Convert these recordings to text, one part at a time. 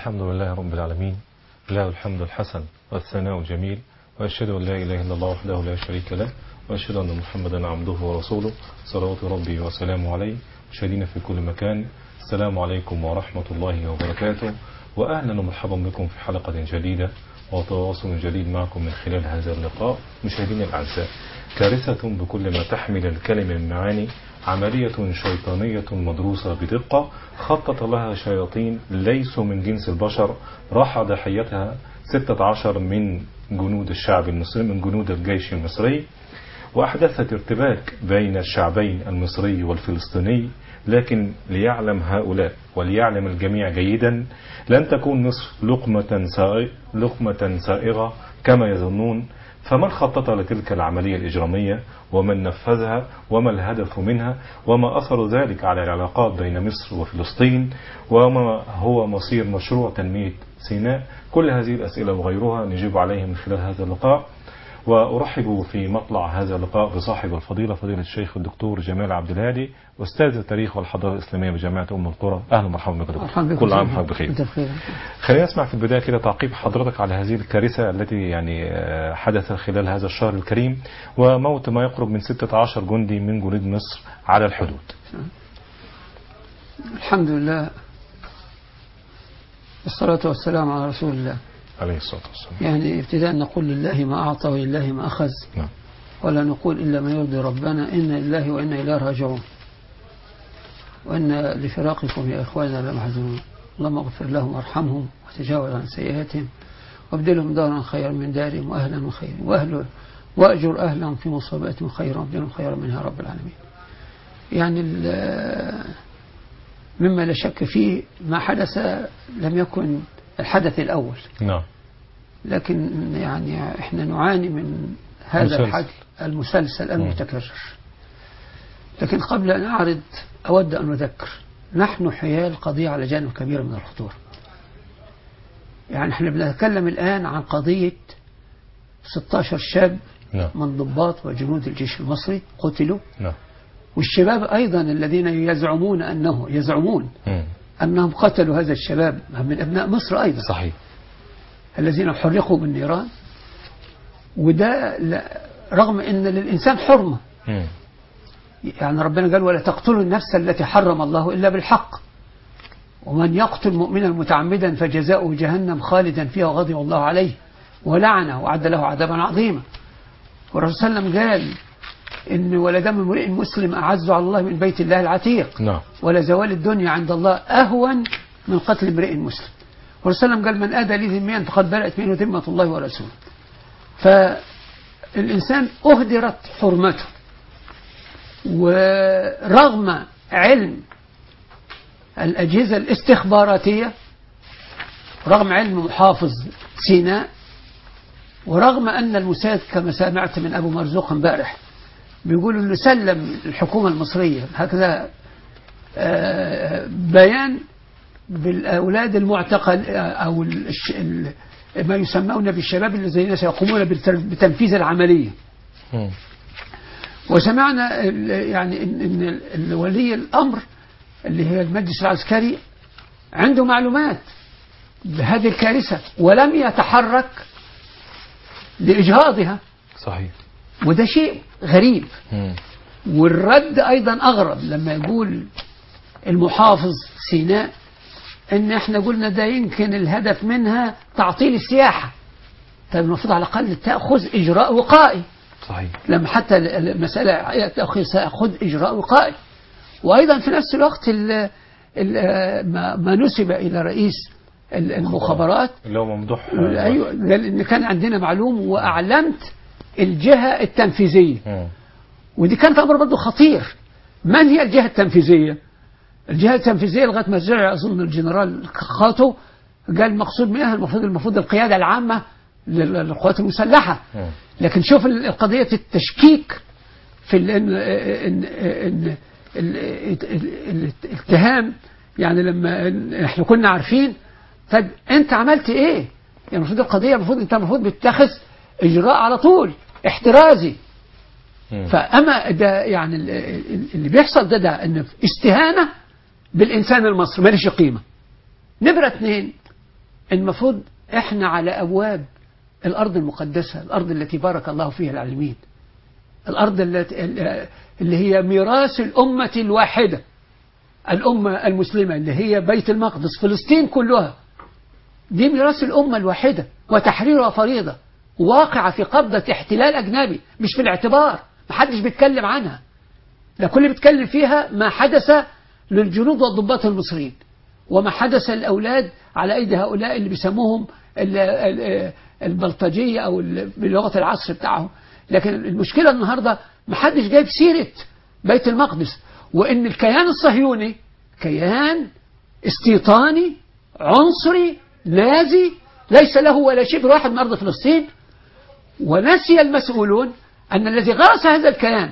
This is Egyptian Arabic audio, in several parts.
الحمد لله رب العالمين له الحمد الحسن والثناء الجميل وأشهد أن لا إله إلا الله وحده لا شريك له وأشهد أن محمدا عبده ورسوله صلوات ربي وسلامه عليه مشاهدينا في كل مكان السلام عليكم ورحمة الله وبركاته وأهلا ومرحبا بكم في حلقة جديدة وتواصل جديد معكم من خلال هذا اللقاء مشاهدينا الأعزاء كارثة بكل ما تحمل الكلمة من معاني عملية شيطانية مدروسة بدقة خطط لها شياطين ليسوا من جنس البشر راح ضحيتها 16 من جنود الشعب المصري من جنود الجيش المصري وأحدثت ارتباك بين الشعبين المصري والفلسطيني لكن ليعلم هؤلاء وليعلم الجميع جيدا لن تكون مصر لقمة سائغة, لقمة سائغة كما يظنون فمن خطط لتلك العملية الإجرامية ومن نفذها وما الهدف منها وما أثر ذلك على العلاقات بين مصر وفلسطين وما هو مصير مشروع تنمية سيناء كل هذه الأسئلة وغيرها نجيب عليها من خلال هذا اللقاء وأرحب في مطلع هذا اللقاء بصاحب الفضيلة فضيلة الشيخ الدكتور جمال عبد الهادي أستاذ التاريخ والحضارة الإسلامية بجامعة أم القرى أهلا ومرحبا بك دكتور كل عام وحضرتك بخير خلينا نسمع في البداية كده تعقيب حضرتك على هذه الكارثة التي يعني حدث خلال هذا الشهر الكريم وموت ما يقرب من 16 جندي من جنود مصر على الحدود الحمد لله والصلاة والسلام على رسول الله عليه الصلاة والسلام يعني ابتداء نقول لله ما أعطى ولله ما أخذ نعم ولا نقول إلا ما يرضي ربنا إن لله وإنا إليه راجعون وإن لفراقكم يا إخواننا لمحزونون اللهم اغفر لهم وارحمهم وتجاوز عن سيئاتهم وابدلهم دارا خيرا من دارهم وأهلا من خير وأهل وأجر أهلهم في مصاباتهم خيرا وابدلهم خيرا منها رب العالمين يعني مما لا شك فيه ما حدث لم يكن الحدث الأول نعم لكن يعني احنا نعاني من هذا مسلسل. الحدث المسلسل المتكرر لكن قبل أن أعرض أود أن أذكر نحن حيال قضية على جانب كبير من الخطورة يعني احنا بنتكلم الآن عن قضية 16 شاب نعم من ضباط وجنود الجيش المصري قتلوا نعم والشباب أيضا الذين يزعمون أنه يزعمون مم. أنهم قتلوا هذا الشباب من أبناء مصر أيضا صحيح الذين حرقوا بالنيران وده لا- رغم أن للإنسان حرمة مم. يعني ربنا قال ولا تقتلوا النفس التي حرم الله إلا بالحق ومن يقتل مؤمنا متعمدا فجزاؤه جهنم خالدا فيها وغضب الله عليه ولعنه وعد له عذابا عظيما والرسول صلى الله عليه وسلم قال إن ولدم امرئ مسلم أعز على الله من بيت الله العتيق نعم ولا زوال الدنيا عند الله أهون من قتل امرئ مسلم والرسول صلى الله عليه وسلم قال من أدى لي ذميا فقد برأت منه ذمة الله ورسوله فالإنسان أهدرت حرمته ورغم علم الأجهزة الاستخباراتية رغم علم محافظ سيناء ورغم أن الموساد كما سمعت من أبو مرزوق امبارح بيقول انه سلم الحكومة المصرية هكذا آه، بيان بالأولاد المعتقل آه، أو الش- ال- ما يسمون بالشباب الذين سيقومون بالتر- بتنفيذ العملية مم. وسمعنا ال- يعني ان إن ال- ولي الامر اللي هي المجلس العسكري عنده معلومات بهذه الكارثه ولم يتحرك لاجهاضها صحيح وده شيء غريب مم. والرد ايضا اغرب لما يقول المحافظ سيناء ان احنا قلنا ده يمكن الهدف منها تعطيل السياحه طيب المفروض على الاقل تاخذ اجراء وقائي صحيح لما حتى المسألة تأخير سيأخذ إجراء وقائي وأيضا في نفس الوقت ال ال ما ما نسب إلى رئيس ال- المخابرات اللي هو ممدوح أيوة قال إن كان عندنا معلوم وأعلمت الجهة التنفيذية مم. ودي كانت أمر برضه خطير من هي الجهة التنفيذية الجهة التنفيذية لغاية ما رجع أظن الجنرال خاطو قال مقصود منها المفروض المفروض القيادة العامة لل- للقوات المسلحة مم. لكن شوف ال- قضية التشكيك في ال- إن إن إن ال- ال- الاتهام يعني لما إن احنا كنا عارفين طيب انت عملت ايه؟ يعني المفروض القضية المفروض انت المفروض بتتخذ اجراء على طول احترازي مم. فاما ده يعني ال- ال- اللي بيحصل ده ده ان استهانة بالانسان المصري ماليش قيمة نمرة اثنين المفروض احنا على ابواب الارض المقدسه الارض التي بارك الله فيها العالمين الارض التي اللي هي ميراث الامه الواحده الامه المسلمه اللي هي بيت المقدس فلسطين كلها دي ميراث الامه الواحده وتحريرها فريضه واقعه في قبضه احتلال اجنبي مش في الاعتبار محدش بيتكلم عنها ده كل اللي بيتكلم فيها ما حدث للجنود والضباط المصريين وما حدث للأولاد على أيدي هؤلاء اللي بيسموهم ال- ال- البلطجية أو ال- بلغة العصر بتاعهم لكن المشكلة النهاردة ما حدش جايب سيرة بيت المقدس وإن الكيان الصهيوني كيان استيطاني عنصري نازي ليس له ولا شبر واحد من أرض فلسطين ونسي المسؤولون أن الذي غرس هذا الكيان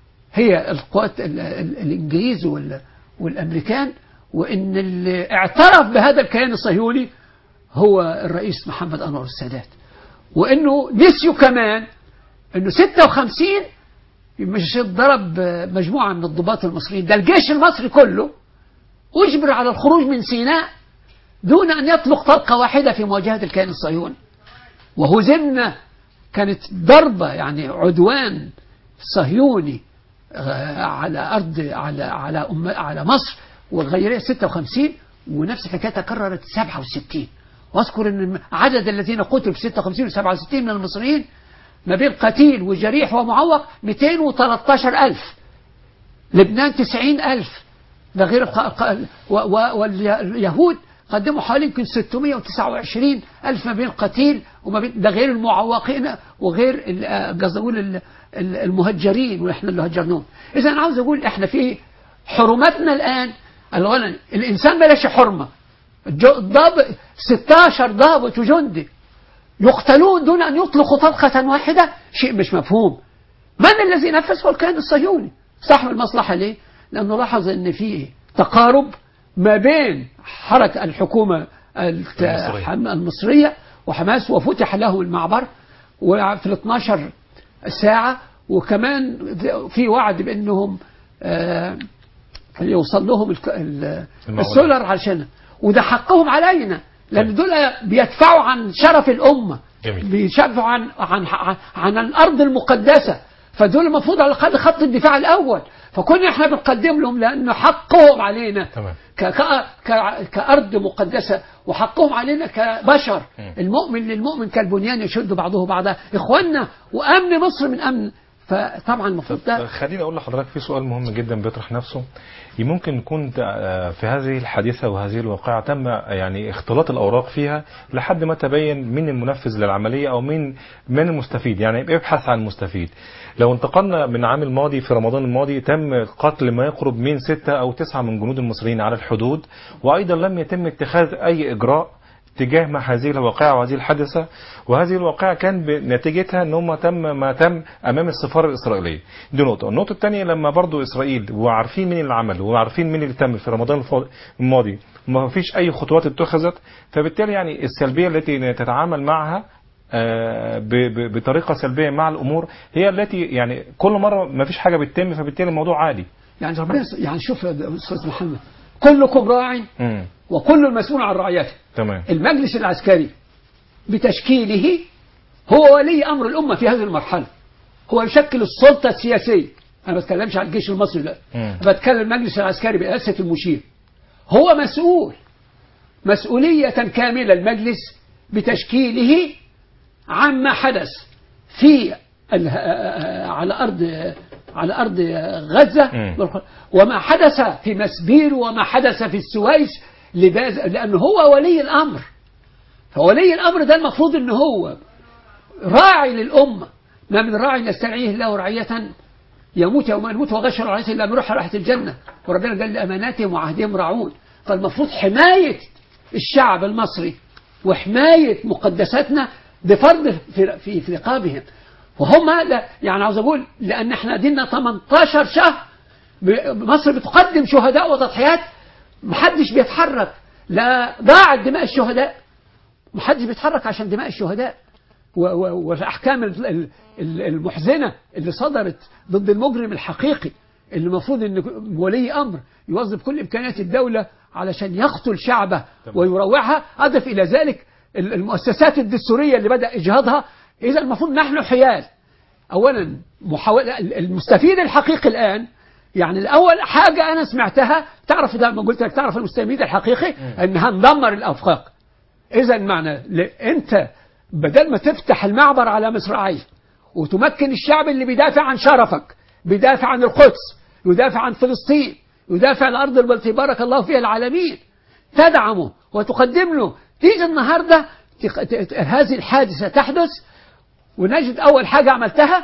هي القوات ال- ال- الإنجليز وال- والأمريكان وإن اللي اعترف بهذا الكيان الصهيوني هو الرئيس محمد أنور السادات وإنه نسيوا كمان إنه 56 مش ضرب مجموعة من الضباط المصريين ده الجيش المصري كله أجبر على الخروج من سيناء دون أن يطلق طلقة واحدة في مواجهة الكيان الصهيوني وهزمنا كانت ضربة يعني عدوان صهيوني آه، على أرض على على أم على مصر والغيرية 56 ونفس الحكاية تكررت 67 واذكر ان عدد الذين قتلوا في 56 و 67 من المصريين ما بين قتيل وجريح ومعوق 213 ألف لبنان 90 ألف ده غير الق- الق- و- و- واليهود قدموا حوالي يمكن 629 ألف ما بين قتيل وما بين ده غير المعوقين وغير ال- آه، قصدي أقول ال- ال- المهجرين وإحنا اللي هجرناهم إذا أنا عاوز أقول إحنا في حرمتنا الآن أولا الإنسان بلاش حرمة الج- الضابط 16 ضابط وجندي يقتلون دون أن يطلقوا طلقة واحدة شيء مش مفهوم من الذي نفذ هو الكيان الصهيوني صاحب المصلحة ليه لأنه لاحظ أن في تقارب ما بين حركة الحكومة الت- المصرية. حم- المصرية وحماس وفتح له المعبر وفي ال 12 ساعة وكمان في وعد بأنهم آه، يوصل لهم الك- ال- المعونة. السولر عشان وده حقهم علينا لأن دول بيدفعوا عن شرف الأمة جميل. بيدفعوا عن عن عن, عن الأرض المقدسة فدول المفروض على الأقل خط الدفاع الأول فكنا احنا بنقدم لهم لأنه حقهم علينا تمام. ك ك ك كأرض مقدسة وحقهم علينا كبشر مم. المؤمن للمؤمن كالبنيان يشد بعضه بعضا إخواننا وأمن مصر من أمن فطبعا المفروض ده خليني اقول لحضرتك في سؤال مهم جدا بيطرح نفسه ممكن يكون آه، في هذه الحادثه وهذه الواقعه تم يعني اختلاط الاوراق فيها لحد ما تبين مين المنفذ للعمليه او مين من المستفيد يعني ابحث عن المستفيد لو انتقلنا من عام الماضي في رمضان الماضي تم قتل ما يقرب من ستة او تسعة من جنود المصريين على الحدود وايضا لم يتم اتخاذ اي اجراء تجاه ما هذه الواقعة وهذه الحادثة وهذه الواقعة كان بنتيجتها ان هم تم ما تم امام السفارة الاسرائيلية دي نقطة النقطة الثانية لما برضو اسرائيل وعارفين مين اللي عمل وعارفين مين اللي تم في رمضان الفاض- الماضي وما فيش اي خطوات اتخذت فبالتالي يعني السلبية التي تتعامل معها آه، ب- ب- بطريقة سلبية مع الامور هي التي يعني كل مرة ما فيش حاجة بتتم فبالتالي الموضوع عادي يعني ربنا يعني شوف يا أستاذ محمد كلكم راع امم وكل مسؤول عن رعيته تمام المجلس العسكري بتشكيله هو ولي أمر الأمة في هذه المرحلة هو يشكل السلطة السياسية أنا ما بتكلمش عن الجيش المصري لا مم. بتكلم المجلس العسكري برئاسة المشير هو مسؤول مسؤولية كاملة المجلس بتشكيله عما حدث في ال- على أرض على أرض غزة مم. وما حدث في مسبير وما حدث في السويس لباز لأنه هو ولي الأمر فولي الأمر ده المفروض أنه هو راعي للأمة ما من راعي يسترعيه الله رعية يموت يوم يموت وغشر رعيته إلا من روح راحة الجنة وربنا قال لأماناتهم وعهدهم راعون فالمفروض حماية الشعب المصري وحماية مقدساتنا بفرض في, في, في رقابهم وهم لا يعني عاوز أقول لأن احنا دينا 18 شهر ب- مصر بتقدم شهداء وتضحيات محدش بيتحرك لا ضاعت دماء الشهداء محدش بيتحرك عشان دماء الشهداء و- و- والأحكام ال- ال- ال- المحزنة اللي صدرت ضد المجرم الحقيقي اللي المفروض ان ولي امر يوظف كل امكانيات الدوله علشان يقتل شعبه ويروعها أضف إلى ذلك ال- المؤسسات الدستورية اللي بدأ إجهاضها إذا المفروض نحن حيال أولا محاولة المستفيد الحقيقي الآن يعني الأول حاجة أنا سمعتها تعرف ده ما قلت لك تعرف المستفيد الحقيقي أنها ندمر الأفاق إذا معنى ل- أنت بدل ما تفتح المعبر على مصراعيه وتمكن الشعب اللي بيدافع عن شرفك بيدافع عن القدس يدافع عن فلسطين يدافع عن الأرض التي بارك الله فيها العالمين تدعمه وتقدم له تيجي النهاردة تق- ت- ت- هذه الحادثة تحدث ونجد أول حاجة عملتها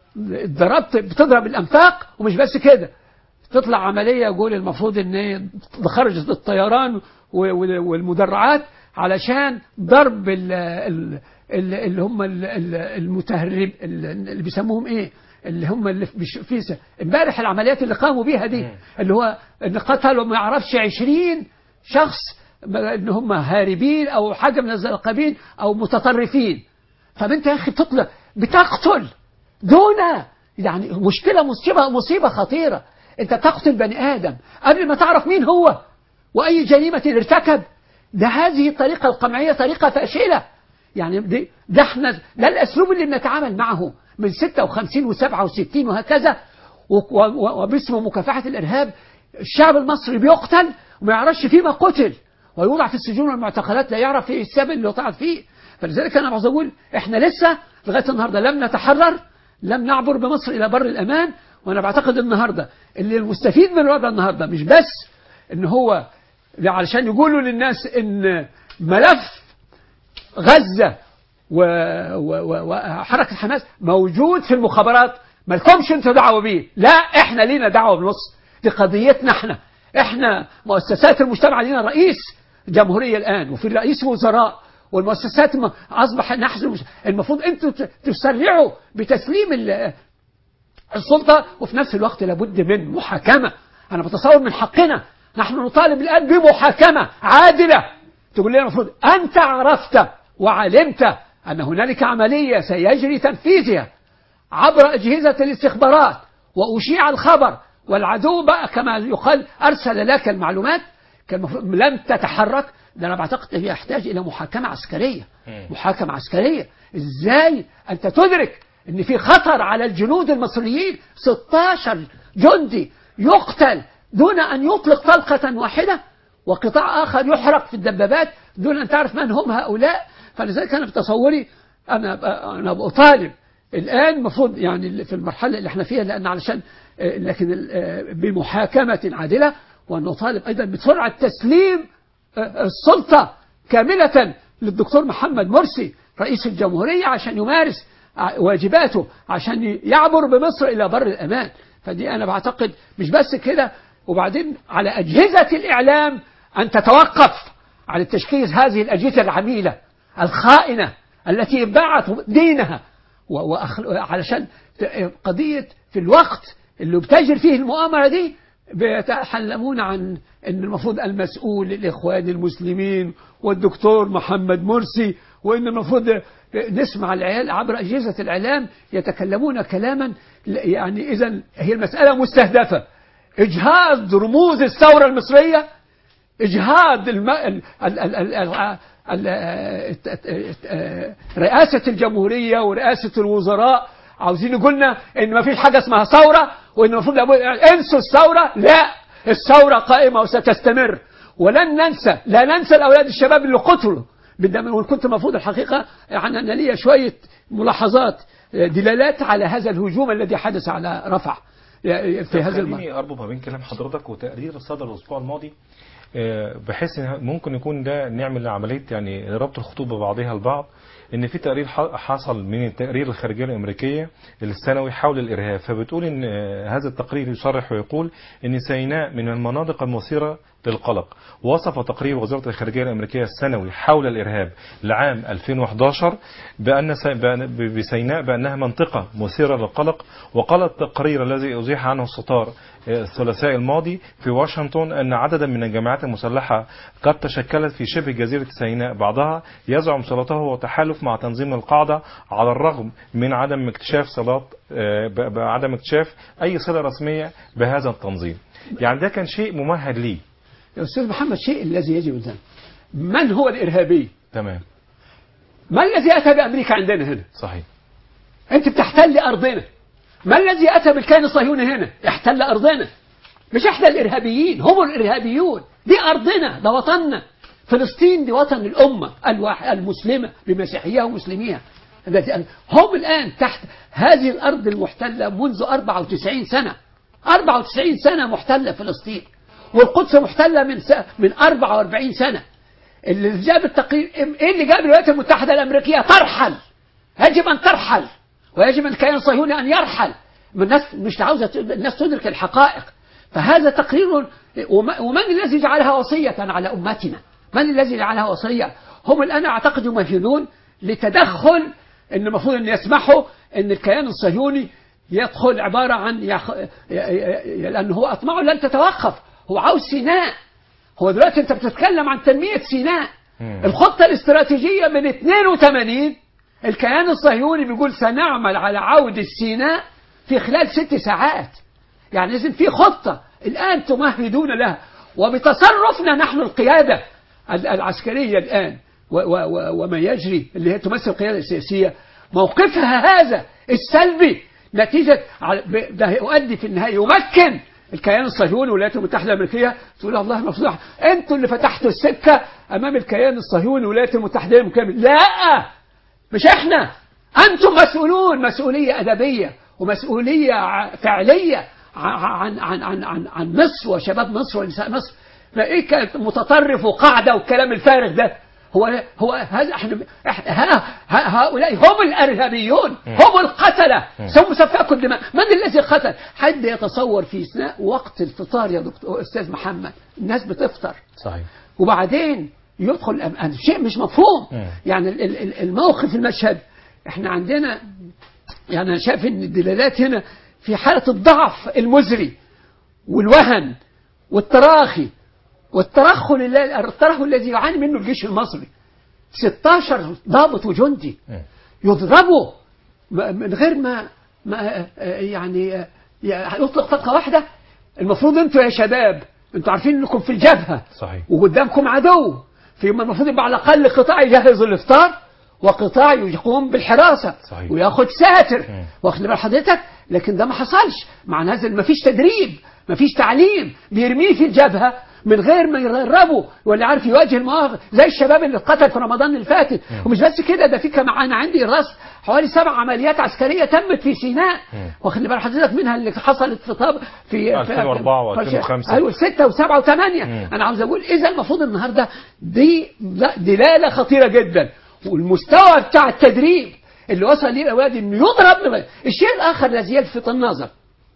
ضربت بتضرب الأنفاق ومش بس كده تطلع عملية يقول المفروض ان هي خرجت الطيران و- و- والمدرعات علشان ضرب ال- ال- ال- اللي هم ال- ال- المتهرب ال- اللي بيسموهم ايه اللي هم اللي في في س- امبارح العمليات اللي قاموا بيها دي اللي هو ان قتلوا ما يعرفش 20 شخص ان هم هاربين او حاجه من هذا القبيل او متطرفين طب انت يا اخي بتطلع بتقتل دون يعني مشكله مصيبه مصيبه خطيره انت تقتل بني ادم قبل ما تعرف مين هو واي جريمه ارتكب ده هذه الطريقه القمعيه طريقه فاشله يعني دي ده احنا ده الاسلوب اللي بنتعامل معه من 56 و67 وهكذا و- و- وباسم مكافحه الارهاب الشعب المصري بيقتل وما يعرفش فيما قتل ويوضع في السجون والمعتقلات لا يعرف ايه السبب اللي وقعت فيه فلذلك انا عاوز اقول احنا لسه لغايه النهارده لم نتحرر لم نعبر بمصر الى بر الامان وانا بعتقد النهارده اللي المستفيد من الوضع النهارده مش بس ان هو علشان يقولوا للناس ان ملف غزة و... و... و... وحركة حماس موجود في المخابرات ما لكمش انتوا دعوة بيه لا احنا لينا دعوة بنص دي قضيتنا احنا احنا مؤسسات المجتمع لينا رئيس جمهورية الآن وفي رئيس وزراء والمؤسسات م- أصبح نحن مش- المفروض انتوا ت- تسرعوا بتسليم ال- السلطة وفي نفس الوقت لابد من محاكمة أنا بتصور من حقنا نحن نطالب الآن بمحاكمة عادلة تقول لنا المفروض أنت عرفت وعلمت أن هنالك عملية سيجري تنفيذها عبر أجهزة الاستخبارات وأشيع الخبر والعدو بقى كما يقال أرسل لك المعلومات كان المفروض لم تتحرك ده أنا بعتقد هي يحتاج إلى محاكمة عسكرية محاكمة عسكرية إزاي أنت تدرك أن في خطر على الجنود المصريين 16 جندي يقتل دون أن يطلق طلقة واحدة وقطاع آخر يحرق في الدبابات دون أن تعرف من هم هؤلاء فلذلك أنا في تصوري أنا أنا بطالب الآن المفروض يعني في المرحلة اللي احنا فيها لأن علشان آه، لكن آه، بمحاكمة عادلة وأن نطالب أيضا بسرعة تسليم آه، السلطة كاملة للدكتور محمد مرسي رئيس الجمهورية عشان يمارس ع- واجباته عشان يعبر بمصر إلى بر الأمان فدي أنا بعتقد مش بس كده وبعدين على أجهزة الإعلام أن تتوقف عن التشخيص هذه الأجهزة العميلة الخائنة التي باعت دينها و- وأخل... علشان ت- قضية في الوقت اللي بتجري فيه المؤامرة دي بيتحلمون عن ان المفروض المسؤول الاخوان المسلمين والدكتور محمد مرسي وان المفروض نسمع العيال عبر اجهزه الاعلام يتكلمون كلاما يعني اذا هي المساله مستهدفه اجهاض رموز الثوره المصريه اجهاض الم... ال... ال... ال... ال... ال... ال... الت- الت- رئاسة الجمهورية ورئاسة الوزراء عاوزين يقولنا ان ما فيش حاجة اسمها ثورة وان المفروض لابد- انسوا الثورة لا الثورة قائمة وستستمر ولن ننسى لا ننسى الاولاد الشباب اللي قتلوا بالدم وان كنت المفروض الحقيقة يعني انا ليا شوية ملاحظات دلالات على هذا الهجوم الذي حدث على رفح في هذا المرة خليني اربط ما بين كلام حضرتك وتقرير صدر الاسبوع الماضي آه، بحيث ان ممكن يكون ده نعمل عمليه يعني ربط الخطوط ببعضها البعض ان في تقرير ح- حصل من التقرير الخارجيه الامريكيه السنوي حول الارهاب فبتقول ان آه، هذا التقرير يصرح ويقول ان سيناء من المناطق المثيره للقلق وصف تقرير وزاره الخارجيه الامريكيه السنوي حول الارهاب لعام 2011 بان س- بأن- بسيناء بانها منطقه مثيره للقلق وقال التقرير الذي ازيح عنه الستار الثلاثاء الماضي في واشنطن أن عددا من الجماعات المسلحة قد تشكلت في شبه جزيرة سيناء بعضها يزعم صلته وتحالف مع تنظيم القاعدة على الرغم من عدم اكتشاف صلات آه، ب- بعدم اكتشاف أي صلة رسمية بهذا التنظيم يعني ده كان شيء ممهد ليه يا أستاذ محمد شيء الذي يجب أن من هو الإرهابي تمام ما الذي أتى بأمريكا عندنا هنا صحيح أنت بتحتل أرضنا ما الذي أتى بالكيان الصهيوني هنا احتل أرضنا مش احنا الإرهابيين هم الإرهابيون دي أرضنا ده وطننا فلسطين دي وطن الأمة الواح- المسلمة بمسيحيها ومسلميها التي هم الآن تحت هذه الأرض المحتلة منذ 94 سنة 94 سنة محتلة فلسطين والقدس محتلة من س... من 44 سنة اللي جاب التقرير ايه اللي جاب الولايات المتحدة الأمريكية ترحل يجب أن ترحل ويجب أن الكيان الصهيوني أن يرحل من الناس مش عاوزة ت- الناس تدرك الحقائق فهذا تقرير وم- ومن الذي جعلها وصية على أمتنا من الذي جعلها وصية هم الآن أعتقد يمهدون لتدخل ان المفروض ان يسمحوا ان الكيان الصهيوني يدخل عبارة عن يخ... ي- ي- ي- لأن هو أطماعه لن تتوقف هو عاوز سيناء هو دلوقتي أنت بتتكلم عن تنمية سيناء مم. الخطة الاستراتيجية من 82 الكيان الصهيوني بيقول سنعمل على عودة سيناء في خلال ست ساعات يعني لازم في خطة الآن تمهدون لها وبتصرفنا نحن القيادة ال- العسكرية الآن و- و- و- وما يجري اللي هي تمثل القيادة السياسية موقفها هذا السلبي نتيجة على- ب- ده يؤدي في النهاية يمكن الكيان الصهيوني والولايات المتحدة الأمريكية تقول الله المفروض أنتوا اللي فتحتوا السكة أمام الكيان الصهيوني والولايات المتحدة بالكامل لا مش احنا انتم مسؤولون مسؤوليه ادبيه ومسؤوليه ع- فعليه ع- عن عن عن عن عن مصر وشباب مصر ونساء مصر فايه كانت متطرف وقاعده والكلام الفارغ ده هو هو هذا احنا إحنا- ها ها هؤلاء هم الارهابيون هم القتله هم سفاكوا الدماء من الذي قتل حد يتصور في اثناء وقت الفطار يا دكتور استاذ محمد الناس بتفطر صحيح وبعدين يدخل الأم- شيء مش مفهوم مم. يعني ال- ال- ال- الموقف المشهد احنا عندنا يعني انا شايف ان الدلالات هنا في حالة الضعف المزري والوهن والتراخي والترهل الل- الترهل الذي يعاني منه الجيش المصري 16 ضابط وجندي مم. يضربوا م- من غير ما, ما آه، يعني آه، يطلق طلقة واحدة المفروض انتوا يا شباب انتوا عارفين انكم في الجبهة صحيح وقدامكم عدو في المفروض يبقى على الاقل قطاع يجهز الافطار وقطاع يقوم بالحراسه صحيح. وياخد ساتر مم. واخد بال حضرتك لكن ده ما حصلش مع هذا ما فيش تدريب ما فيش تعليم بيرميه في الجبهه من غير ما يدربه ولا عارف يواجه المواقف زي الشباب اللي اتقتل في رمضان اللي فاتت ومش بس كده ده في كمان انا عندي رصد حوالي سبع عمليات عسكريه تمت في سيناء مم. واخد بال حضرتك منها اللي حصلت في طب في 2004 و2005. ايوه ستة وسبعة وثمانية مم. أنا عاوز أقول إذا المفروض النهاردة دي لا- دلالة خطيرة جدا والمستوى بتاع التدريب اللي وصل ليه الأولاد إنه يضرب من- الشيء الآخر الذي يلفت النظر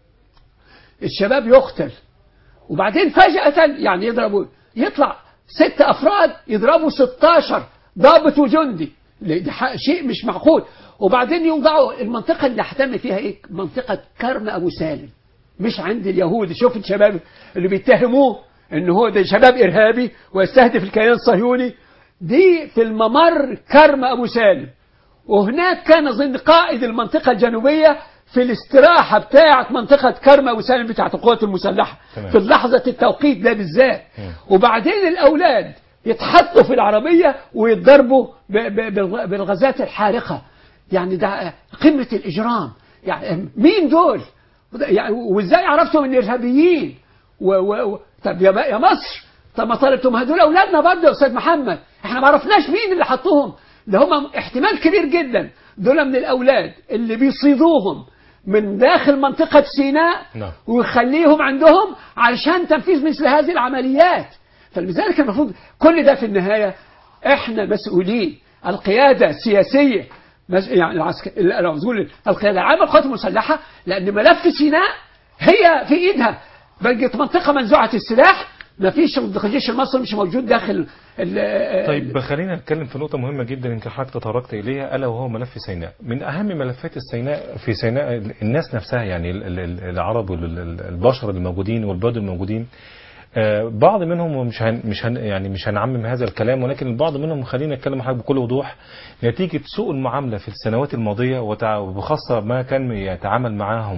الشباب يقتل وبعدين فجأة يعني يضربوا يطلع ست أفراد يضربوا 16 ضابط وجندي ده ح- شيء مش معقول وبعدين يوضعوا المنطقة اللي اهتم فيها إيه منطقة كرم أبو سالم مش عند اليهود شوف الشباب اللي بيتهموه ان هو ده شباب ارهابي ويستهدف الكيان الصهيوني دي في الممر كرم ابو سالم وهناك كان اظن قائد المنطقه الجنوبيه في الاستراحه بتاعه منطقه كرم ابو سالم بتاعه القوات المسلحه تمام. في لحظه التوقيت ده بالذات مم. وبعدين الاولاد يتحطوا في العربيه ويتضربوا ب- ب- بالغ- بالغازات الحارقه يعني ده قمه الاجرام يعني مين دول يعني وازاي عرفتم ان ارهابيين و و و طب يا, يا مصر طب ما طلبتم هدول اولادنا برضه يا استاذ محمد احنا ما عرفناش مين اللي حطوهم ده هم احتمال كبير جدا دول من الاولاد اللي بيصيدوهم من داخل منطقة سيناء نعم. ويخليهم عندهم علشان تنفيذ مثل هذه العمليات فلذلك المفروض كل ده في النهاية احنا مسؤولين القيادة السياسية مس- يعني العسكر انا عاوز اقول القيادة العامة للقوات المسلحة لأن ملف سيناء هي في ايدها بقت منطقة منزوعة السلاح ما فيش الجيش المصري مش موجود داخل ال- طيب خلينا نتكلم في نقطة مهمة جدا يمكن حضرتك تطرقت إليها ألا وهو ملف سيناء من أهم ملفات السيناء في سيناء الناس نفسها يعني ال- ال- ال- العرب والبشر الموجودين والبلاد الموجودين آه، بعض منهم ومش هن مش هن يعني مش هنعمم هذا الكلام ولكن البعض منهم خلينا نتكلم مع حضرتك بكل وضوح نتيجة سوء المعاملة في السنوات الماضية وتع- وبخاصة ما كان يتعامل معاهم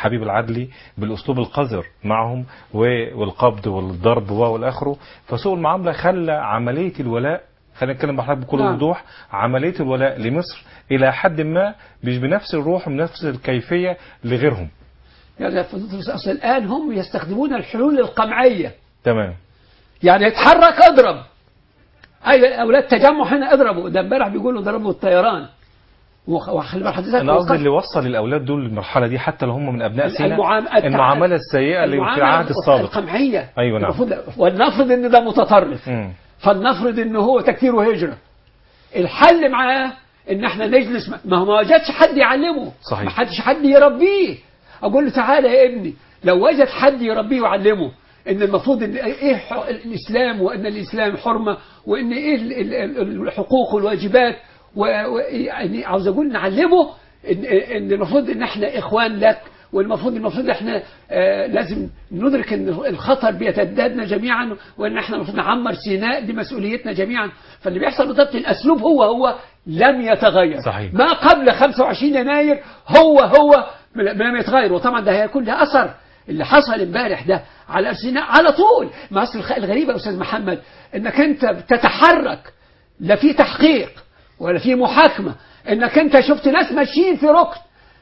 حبيب العدلي بالاسلوب القذر معهم و- والقبض والضرب والى اخره فسوء المعامله خلى عمليه الولاء خلينا نتكلم مع حضرتك بكل نعم. وضوح عمليه الولاء لمصر الى حد ما مش بنفس الروح وبنفس الكيفيه لغيرهم يعني أصل الآن هم يستخدمون الحلول القمعية تمام يعني اتحرك اضرب أي أولاد تجمع هنا اضربوا ده امبارح بيقولوا ضربوا الطيران وخ- وخلي بال حضرتك انا قصدي وقف- اللي وصل الاولاد دول للمرحله دي حتى لو هم من ابناء سيناء المعام- التع- المعامله السيئه اللي في المعاملة العهد السابق القمعية أيوة نعم. المفروض ولنفرض ان ده متطرف مم. فلنفرض ان هو تكفير وهجرة الحل معاه ان احنا نجلس م- ما هو ما وجدش حد يعلمه صحيح. ما حدش حد يربيه اقول له تعالى يا ابني لو وجد حد يربيه ويعلمه ان المفروض ان ايه ح- الاسلام وان الاسلام حرمه وان ايه ال- ال- ال- الحقوق والواجبات و- و- يعني عاوز اقول نعلمه ان ان المفروض ان احنا اخوان لك والمفروض المفروض احنا آه لازم ندرك ان الخطر بيتدادنا جميعا وان احنا المفروض نعمر سيناء دي مسؤوليتنا جميعا فاللي بيحصل بالضبط الاسلوب هو هو لم يتغير صحيح. ما قبل 25 يناير هو هو لم يتغير وطبعا ده هيكون له اثر اللي حصل امبارح ده على سيناء على طول ما اصل الخ- الغريبه يا استاذ محمد انك انت بتتحرك لا في تحقيق ولا في محاكمه انك انت شفت ناس ماشيين في ركن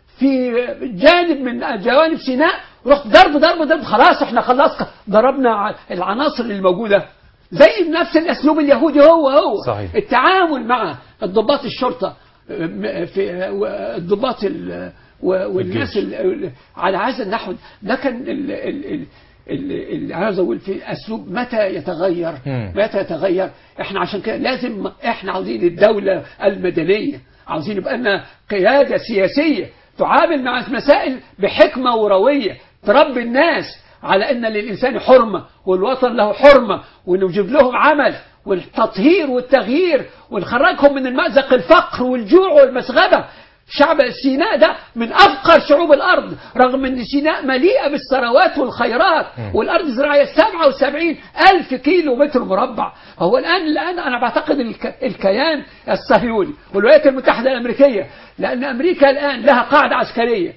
في جانب من جوانب سيناء رحت ضرب ضرب ضرب خلاص احنا خلاص ضربنا ع- العناصر اللي زي نفس الاسلوب اليهودي هو هو صحيح. التعامل مع الضباط الشرطه م- في الضباط ال- و- والناس الجيش. ال- على هذا النحو ده كان ال- ال- ال- ال- ال- عاوز اقول في اسلوب متى يتغير مم. متى يتغير احنا عشان كده لازم احنا عاوزين الدوله المدنيه عاوزين يبقى لنا قياده سياسيه تعامل مع المسائل بحكمه ورويه تربي الناس على ان للانسان حرمه والوطن له حرمه ونجيب لهم عمل والتطهير والتغيير ونخرجهم من المأزق الفقر والجوع والمسغبه شعب سيناء ده من أفقر شعوب الأرض رغم أن سيناء مليئة بالثروات والخيرات والأرض الزراعية 77 ألف كيلو متر مربع هو الآن الآن أنا بعتقد الك الكيان الصهيوني والولايات المتحدة الأمريكية لأن أمريكا الآن لها قاعدة عسكرية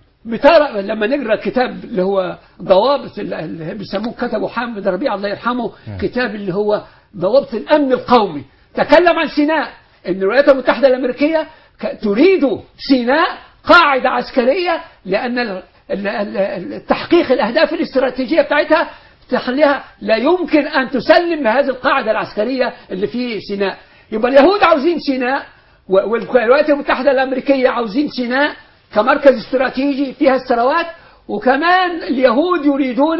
بترى لما نقرا كتاب اللي هو ضوابط اللي بيسموه كتبه حامد ربيع الله يرحمه كتاب اللي هو ضوابط الامن القومي تكلم عن سيناء ان الولايات المتحده الامريكيه ك- تريد سيناء قاعده عسكريه لان ال- ال- ال- تحقيق الاهداف الاستراتيجيه بتاعتها تخليها لا يمكن ان تسلم هذه القاعده العسكريه اللي في سيناء يبقى اليهود عاوزين سيناء و- والولايات المتحده الامريكيه عاوزين سيناء كمركز استراتيجي فيها الثروات وكمان اليهود يريدون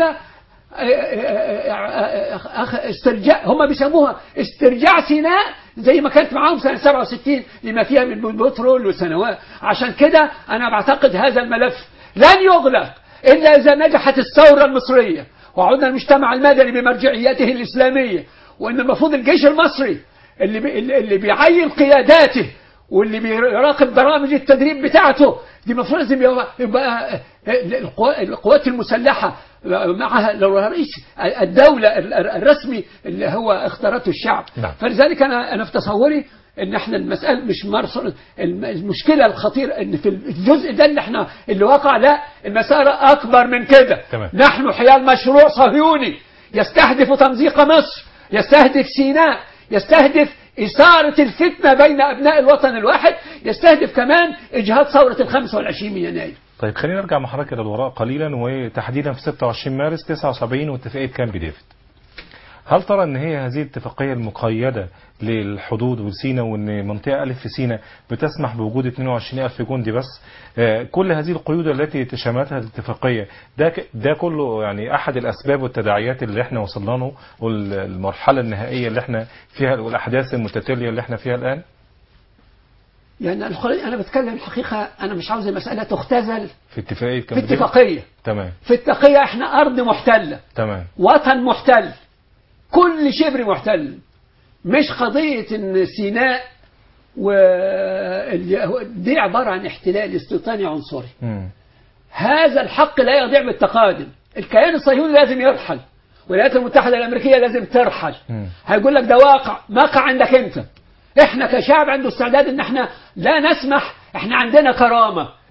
استرجاع هم بيسموها استرجاع سيناء زي ما كانت معاهم سنة 67 لما فيها من بترول وسنوات عشان كده أنا بعتقد هذا الملف لن يغلق إلا إذا نجحت الثورة المصرية وعدنا المجتمع المدني بمرجعيته الإسلامية وإن المفروض الجيش المصري اللي بي اللي بيعين قياداته واللي بيراقب برامج التدريب بتاعته دي المفروض لازم يبقى, يبقى القوا- القوات المسلحة معها لو رئيس الدولة الرسمي اللي هو اختارته الشعب نعم. فلذلك أنا أنا في تصوري ان احنا المسألة مش مرصر الم- المشكلة الخطيرة ان في الجزء ده اللي احنا اللي وقع لا المسألة اكبر من كده تمام. نحن حيال مشروع صهيوني يستهدف تمزيق مصر يستهدف سيناء يستهدف إثارة الفتنة بين أبناء الوطن الواحد يستهدف كمان إجهاض ثورة ال 25 من يناير طيب خلينا نرجع مع حضرتك للوراء قليلا وتحديدا في 26 مارس 79 واتفاقية كامب ديفيد هل ترى ان هي هذه الاتفاقية المقيدة للحدود وسينا وان منطقة ألف في سينا بتسمح بوجود 22 ألف جندي بس آه، كل هذه القيود التي تشملتها الاتفاقية ده ك- ده كله يعني أحد الأسباب والتداعيات اللي احنا وصلنا له والمرحلة النهائية اللي احنا فيها والأحداث المتتالية اللي احنا فيها الآن يعني الخل- أنا بتكلم الحقيقة أنا مش عاوز المسألة تختزل في اتفاقية في كامب ديفيد اتفاقية تمام في اتفاقية احنا أرض محتلة تمام وطن محتل كل شبر محتل مش قضية ان سيناء و دي عبارة عن احتلال استيطاني عنصري مم. هذا الحق لا يضيع بالتقادم الكيان الصهيوني لازم يرحل والولايات المتحدة الأمريكية لازم ترحل مم. هيقول لك ده واقع واقع عندك انت احنا كشعب عنده استعداد ان احنا لا نسمح احنا عندنا كرامة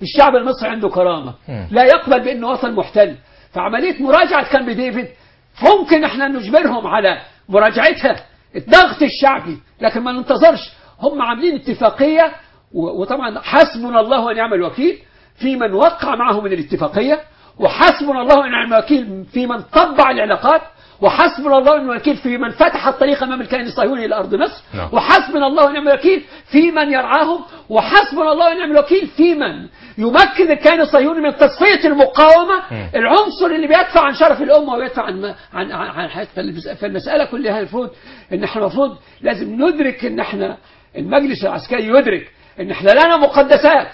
الشعب المصري عنده كرامة مم. لا يقبل بأنه وطن محتل فعملية مراجعة كامب ديفيد ممكن احنا نجبرهم على مراجعتها الضغط الشعبي لكن ما ننتظرش هم عاملين اتفاقية و- وطبعا حسبنا الله ونعم الوكيل في من وقع معهم من الاتفاقية وحسبنا الله ونعم الوكيل في من طبع العلاقات وحسبنا الله ونعم الوكيل في من فتح الطريق امام الكيان الصهيوني الى ارض مصر نعم. وحسبنا الله ونعم الوكيل في من يرعاهم وحسبنا الله ونعم الوكيل في من يمكن الكيان الصهيوني من تصفيه المقاومه مم. العنصر اللي بيدفع عن شرف الامه ويدفع عن عن عن, عن حياه فالمس- فالمساله كلها المفروض ان احنا المفروض لازم ندرك ان احنا المجلس العسكري يدرك ان احنا لنا مقدسات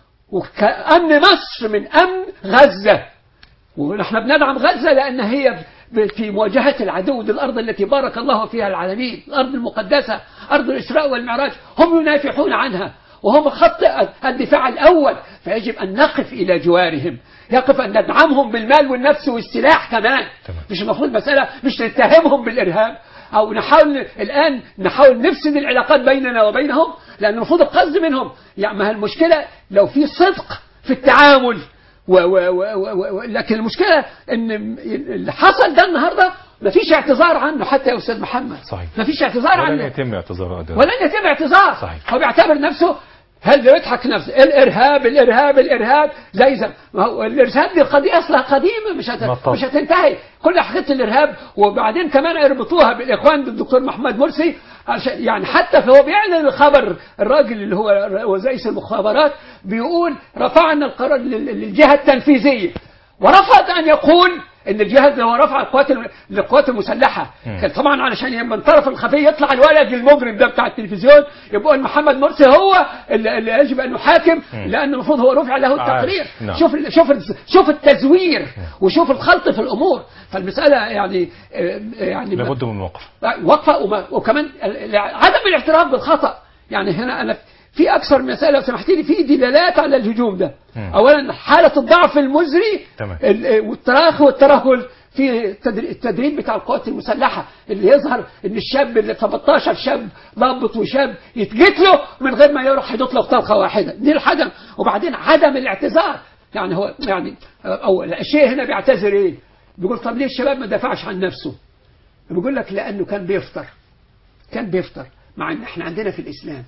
وكأمن مصر من أمن غزة ونحن بندعم غزة لأن هي ب- في مواجهة العدو دي الأرض التي بارك الله فيها العالمين الأرض المقدسة أرض الإسراء والمعراج هم ينافحون عنها وهم خط الدفاع الأول فيجب أن نقف إلى جوارهم يقف أن ندعمهم بالمال والنفس والسلاح كمان تمام. مش المفروض مسألة مش نتهمهم بالإرهاب أو نحاول الآن نحاول نفسد العلاقات بيننا وبينهم لأن المفروض القصد منهم يعني ما هي المشكلة لو في صدق في التعامل و و و و و لكن المشكلة ان اللي حصل ده النهارده مفيش اعتذار عنه حتى يا استاذ محمد صحيح. مفيش اعتذار ولن عنه يتم اعتذار أبدا ولن يتم اعتذار صحيح. هو بيعتبر نفسه هل يضحك نفسه الارهاب الارهاب الارهاب زي زي ما هو الارهاب دي قضيه اصلها قديمه مش هت... مطلوب. مش هتنتهي كل حكايه الارهاب وبعدين كمان يربطوها بالاخوان بالدكتور محمد مرسي عشان يعني حتى فهو بيعلن الخبر الراجل اللي هو رئيس المخابرات بيقول رفعنا القرار لل- للجهه التنفيذيه ورفض ان يقول ان الجهاز اللي هو رفع القوات الم- القوات المسلحه مم. كان طبعا علشان يبقى من الطرف الخفي يطلع الولد المجرم ده بتاع التلفزيون يبقى محمد مرسي هو اللي اللي يجب ان يحاكم مم. لان المفروض هو رفع له التقرير عاش. نعم. شوف ال- شوف ال- شوف التزوير وشوف الخلط في الامور فالمساله يعني آه، يعني ما- لابد من موقف وقفه وما وكمان ال- عدم الاعتراف بالخطا يعني هنا انا في اكثر من مساله لو سمحت لي في دلالات على الهجوم ده مم. اولا حاله الضعف المزري تمام. ال- والتراخي والترهل في التدري- التدريب بتاع القوات المسلحه اللي يظهر ان الشاب اللي 18 شاب ضابط وشاب يتجت له من غير ما يروح يطلق طلقه واحده دي الحدم وبعدين عدم الاعتذار يعني هو يعني او الشيء هنا بيعتذر ايه؟ بيقول طب ليه الشباب ما دافعش عن نفسه؟ بيقول لك لانه كان بيفطر كان بيفطر مع ان احنا عندنا في الاسلام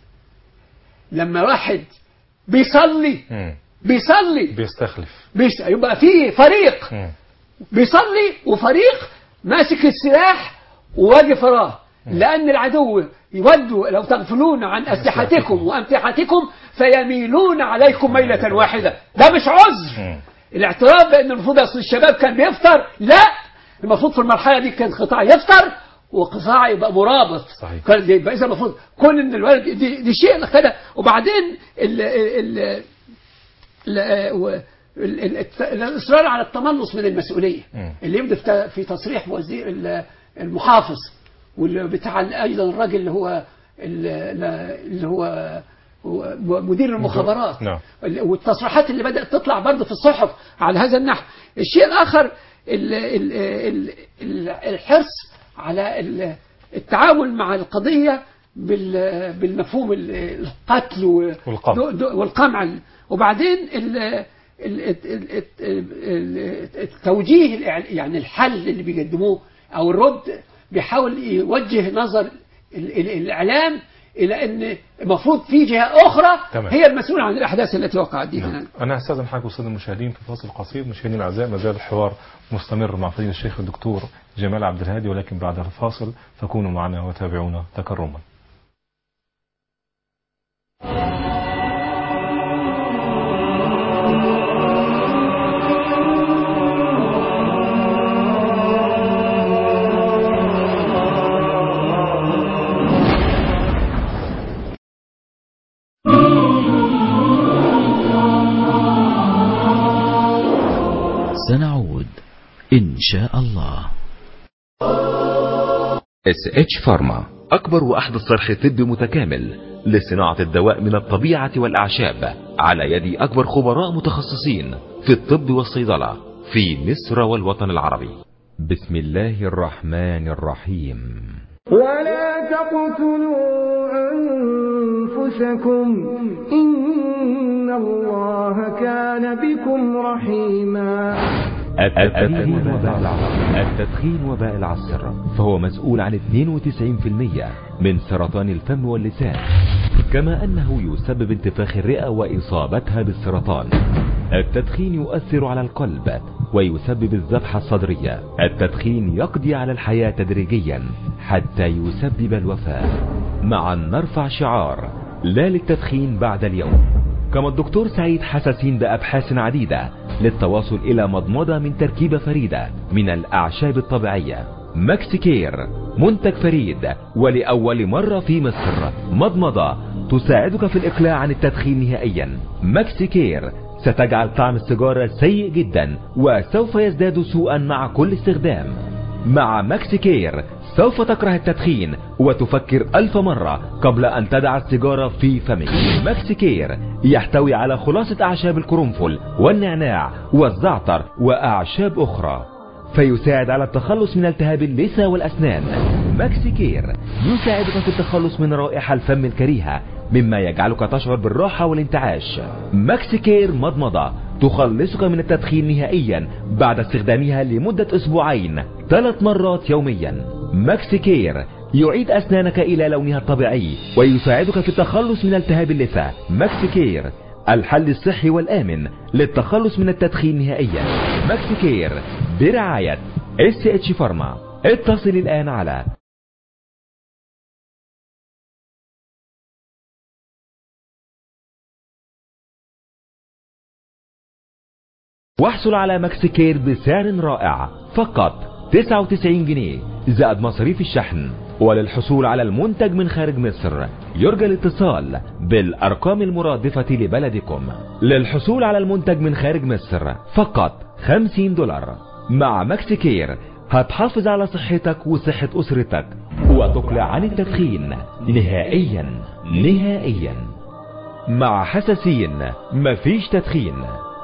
لما واحد بيصلي مم. بيصلي بيستخلف بيس يبقى في فريق مم. بيصلي وفريق ماسك السلاح وواقف وراه لأن العدو يودوا لو تغفلون عن أسلحتكم وأمتعتكم فيميلون عليكم ميلة واحدة ده مش عذر مم. الاعتراف بأن المفروض أصل الشباب كان بيفطر لا المفروض في المرحلة دي كان قطاع يفطر وقطاع يبقى مرابط صحيح. كان يبقى إذا المفروض كون إن الولد دي, دي شيء كده وبعدين ال ال ال و- ال- ال- الت- الاصرار على التملص من المسؤوليه مم. اللي يبدو في ت- في تصريح وزير ال- المحافظ واللي بتاع ال- ايضا الراجل اللي هو ال- اللي هو هو مدير المخابرات نعم. ال- والتصريحات اللي بدات تطلع برضه في الصحف على هذا النحو الشيء الاخر ال- ال- ال- ال- الحرص على ال- التعامل مع القضيه بال- بالمفهوم ال- القتل و- والقمع. دو- دو- والقمع وبعدين ال ال- ال- ال- ال- التوجيه الإعل- يعني الحل اللي بيقدموه او الرد بيحاول يوجه نظر ال- ال- الاعلام الى ان المفروض في جهه اخرى تمام. هي المسؤوله عن الاحداث التي وقعت دي هنا نعم. أنا هستأذن حضرتك أستاذ المشاهدين في فاصل قصير مشاهدينا الأعزاء ما زال الحوار مستمر مع فضيلة الشيخ الدكتور جمال عبد الهادي ولكن بعد الفاصل فكونوا معنا وتابعونا تكرما سنعود إن شاء الله اس اتش فارما اكبر واحدث صرح طبي متكامل لصناعة الدواء من الطبيعة والاعشاب على يد اكبر خبراء متخصصين في الطب والصيدلة في مصر والوطن العربي بسم الله الرحمن الرحيم ولا تقتلوا أنفسكم أنفسكم إن الله كان بكم رحيما التدخين وباء العصر التدخين وباء العصر فهو مسؤول عن 92% من سرطان الفم واللسان كما أنه يسبب انتفاخ الرئة وإصابتها بالسرطان التدخين يؤثر على القلب ويسبب الذبحة الصدرية التدخين يقضي على الحياة تدريجيا حتى يسبب الوفاة معا نرفع شعار لا للتدخين بعد اليوم كما الدكتور سعيد حساسين بأبحاث عديدة للتواصل إلى مضمضة من تركيبة فريدة من الأعشاب الطبيعية ماكسيكير منتج فريد ولأول مرة في مصر مضمضة تساعدك في الإقلاع عن التدخين نهائيا ماكسيكير ستجعل طعم السيجارة سيء جدا وسوف يزداد سوءا مع كل استخدام مع ماكسيكير سوف تكره التدخين وتفكر ألف مرة قبل أن تدع السيجارة في فمك ماكسيكير يحتوي على خلاصة أعشاب القرنفل والنعناع والزعتر وأعشاب أخرى فيساعد على التخلص من التهاب اللثة والأسنان ماكسيكير يساعدك في التخلص من رائحة الفم الكريهة مما يجعلك تشعر بالراحة والانتعاش ماكسيكير مضمضة تخلصك من التدخين نهائيا بعد استخدامها لمدة أسبوعين ثلاث مرات يوميا ماكسيكير يعيد أسنانك إلى لونها الطبيعي ويساعدك في التخلص من التهاب اللثة ماكسيكير الحل الصحي والآمن للتخلص من التدخين نهائيا ماكسيكير برعاية اس اتش فارما اتصل الآن على واحصل على ماكسيكير بسعر رائع فقط 99 جنيه زائد مصاريف الشحن وللحصول على المنتج من خارج مصر يرجى الاتصال بالأرقام المرادفة لبلدكم للحصول على المنتج من خارج مصر فقط 50 دولار مع ماكسيكير هتحافظ على صحتك وصحة أسرتك وتقلع عن التدخين نهائيا نهائيا مع حساسين مفيش تدخين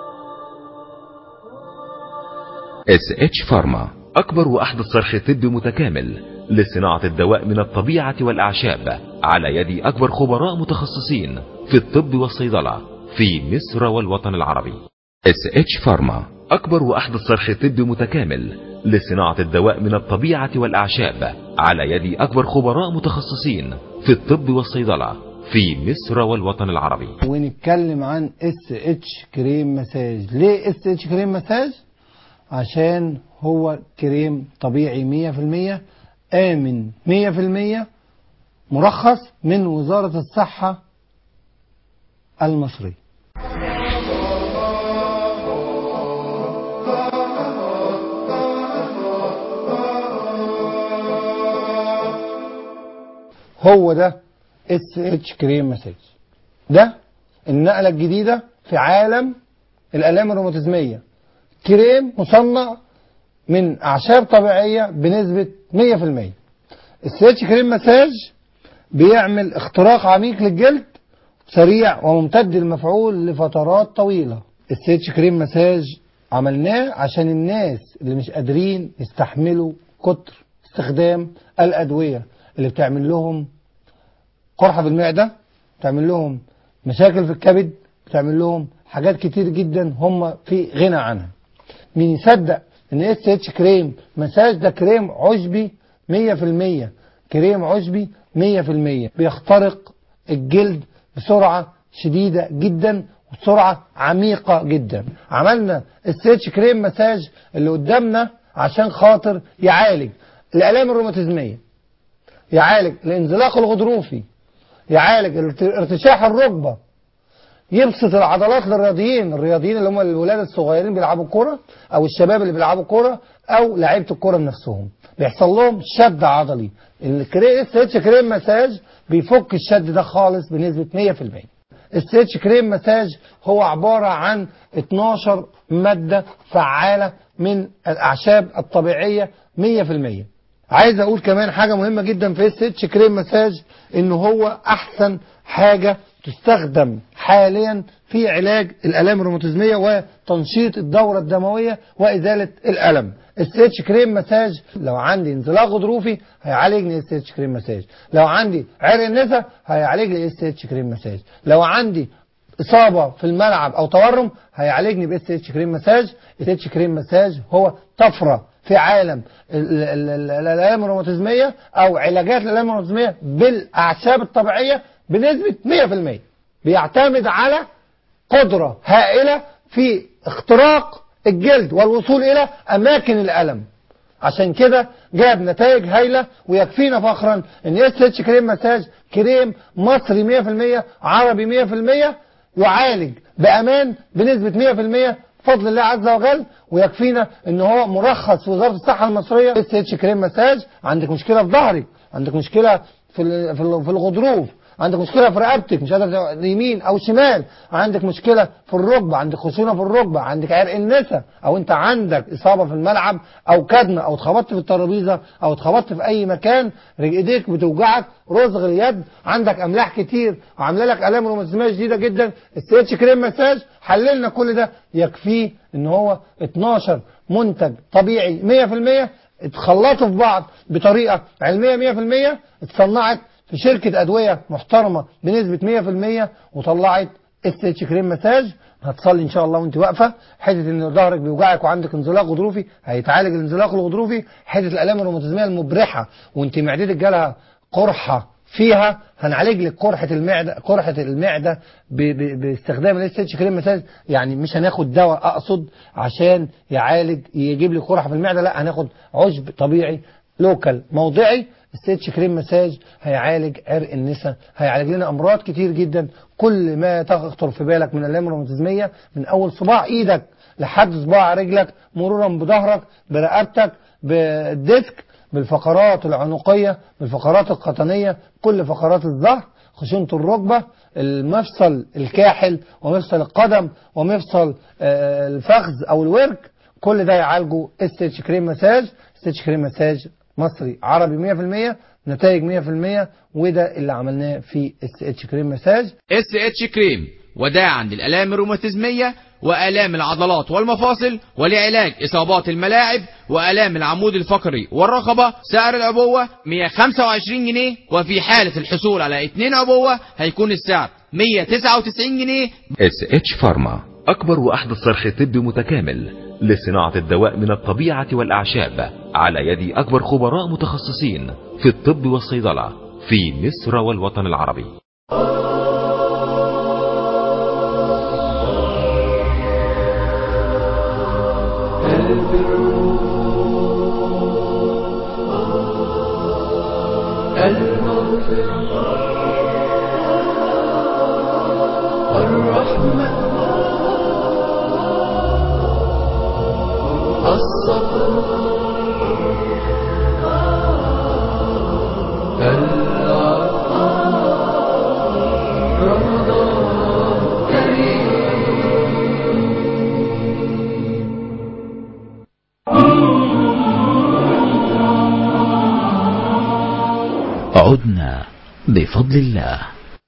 اس اتش فارما اكبر واحدث صرح طبي متكامل لصناعة الدواء من الطبيعة والاعشاب على يد اكبر خبراء متخصصين في الطب والصيدلة في مصر والوطن العربي اس اتش فارما اكبر واحدث صرح طبي متكامل لصناعة الدواء من الطبيعة والاعشاب على يد اكبر خبراء متخصصين في الطب والصيدلة في مصر والوطن العربي ونتكلم عن اس اتش كريم مساج ليه اس اتش كريم مساج عشان هو كريم طبيعي 100% آمن 100% مرخص من وزارة الصحة المصرية هو ده اس اتش كريم مساج ده النقلة الجديدة في عالم الآلام الروماتيزمية كريم مصنع من أعشاب طبيعية بنسبة 100% السيتش كريم مساج بيعمل اختراق عميق للجلد سريع وممتد المفعول لفترات طويلة السيتش كريم مساج عملناه عشان الناس اللي مش قادرين يستحملوا كتر استخدام الأدوية اللي بتعمل لهم قرحة في المعدة بتعمل لهم مشاكل في الكبد بتعمل لهم حاجات كتير جدا هم في غنى عنها مين يصدق ان اس اتش كريم مساج ده كريم عشبي 100% كريم عشبي 100% بيخترق الجلد بسرعة شديدة جدا وبسرعة عميقة جدا عملنا اس اتش كريم مساج اللي قدامنا عشان خاطر يعالج الآلام الروماتيزمية يعالج الانزلاق الغضروفي يعالج ارتشاح الركبة يبسط العضلات للرياضيين الرياضيين اللي هم الولاد الصغيرين بيلعبوا كرة او الشباب اللي بيلعبوا كرة او لعيبه الكرة نفسهم بيحصل لهم شد عضلي الكريم اتش كريم مساج بيفك الشد ده خالص بنسبة 100% الستيتش كريم مساج هو عبارة عن 12 مادة فعالة من الأعشاب الطبيعية 100% عايز أقول كمان حاجة مهمة جدا في الستيتش كريم مساج إن هو أحسن حاجة تستخدم حاليا في علاج الآلام الروماتيزمية وتنشيط الدورة الدموية وإزالة الألم اس اتش كريم مساج لو عندي انزلاق غضروفي هيعالجني اس اتش كريم مساج لو عندي عرق النسا هيعالجني اس اتش كريم مساج لو عندي اصابه في الملعب او تورم هيعالجني باس اتش كريم مساج اس اتش كريم مساج هو طفره في عالم ال- ال- ال- الالام الروماتيزميه او علاجات الالام الروماتيزميه بالاعشاب الطبيعيه بنسبه 100% بيعتمد على قدره هائله في اختراق الجلد والوصول الى اماكن الالم عشان كده جاب نتائج هايله ويكفينا فخرا ان اس اتش كريم مساج كريم مصري 100% عربي 100% يعالج بامان بنسبه 100% بفضل الله عز وجل ويكفينا ان هو مرخص في وزاره الصحه المصريه اس اتش كريم مساج عندك مشكله في ظهرك عندك مشكله في ال- في ال- في الغضروف عندك مشكلة في رقبتك مش قادر تق- يمين أو شمال عندك مشكلة في الركبة عندك خشونة في الركبة عندك عرق النسا أو أنت عندك إصابة في الملعب أو كدمة أو اتخبطت في الترابيزة أو اتخبطت في أي مكان رج- إيديك بتوجعك رزغ اليد عندك أملاح كتير وعاملة لك آلام روماتيزمية شديدة جدا السيتش كريم مساج حللنا كل ده يكفيه إن هو 12 منتج طبيعي 100% اتخلطوا في بعض بطريقة علمية 100% اتصنعت في شركة أدوية محترمة بنسبة 100% وطلعت اس اتش كريم مساج هتصلي ان شاء الله وانت واقفه حته ان ظهرك بيوجعك وعندك انزلاق غضروفي هيتعالج الانزلاق الغضروفي حته الالام الروماتيزميه المبرحه وانت معدتك جالها قرحه فيها هنعالج لك قرحه المعده قرحه المعده ب ب باستخدام الاس اتش كريم مساج يعني مش هناخد دواء اقصد عشان يعالج يجيب لي قرحه في المعده لا هناخد عشب طبيعي لوكال موضعي الستش كريم مساج هيعالج عرق النسا هيعالج لنا امراض كتير جدا كل ما تخطر في بالك من الالام الروماتيزميه من اول صباع ايدك لحد صباع رجلك مرورا بظهرك برقبتك بالديسك بالفقرات العنقيه بالفقرات القطنيه كل فقرات الظهر خشونه الركبه المفصل الكاحل ومفصل القدم ومفصل آه، الفخذ او الورك كل ده يعالجه اس اتش كريم مساج اس اتش كريم مساج مصري عربي 100% نتائج 100% وده اللي عملناه في اس اتش كريم مساج اس اتش كريم وداعا للآلام الروماتيزمية وآلام العضلات والمفاصل ولعلاج إصابات الملاعب وآلام العمود الفقري والرقبة سعر العبوة 125 جنيه وفي حالة الحصول على اتنين عبوة هيكون السعر 199 جنيه اس اتش فارما اكبر واحدث صرح طبي متكامل لصناعة الدواء من الطبيعة والاعشاب على يد اكبر خبراء متخصصين في الطب والصيدلة في مصر والوطن العربي عدنا بفضل الله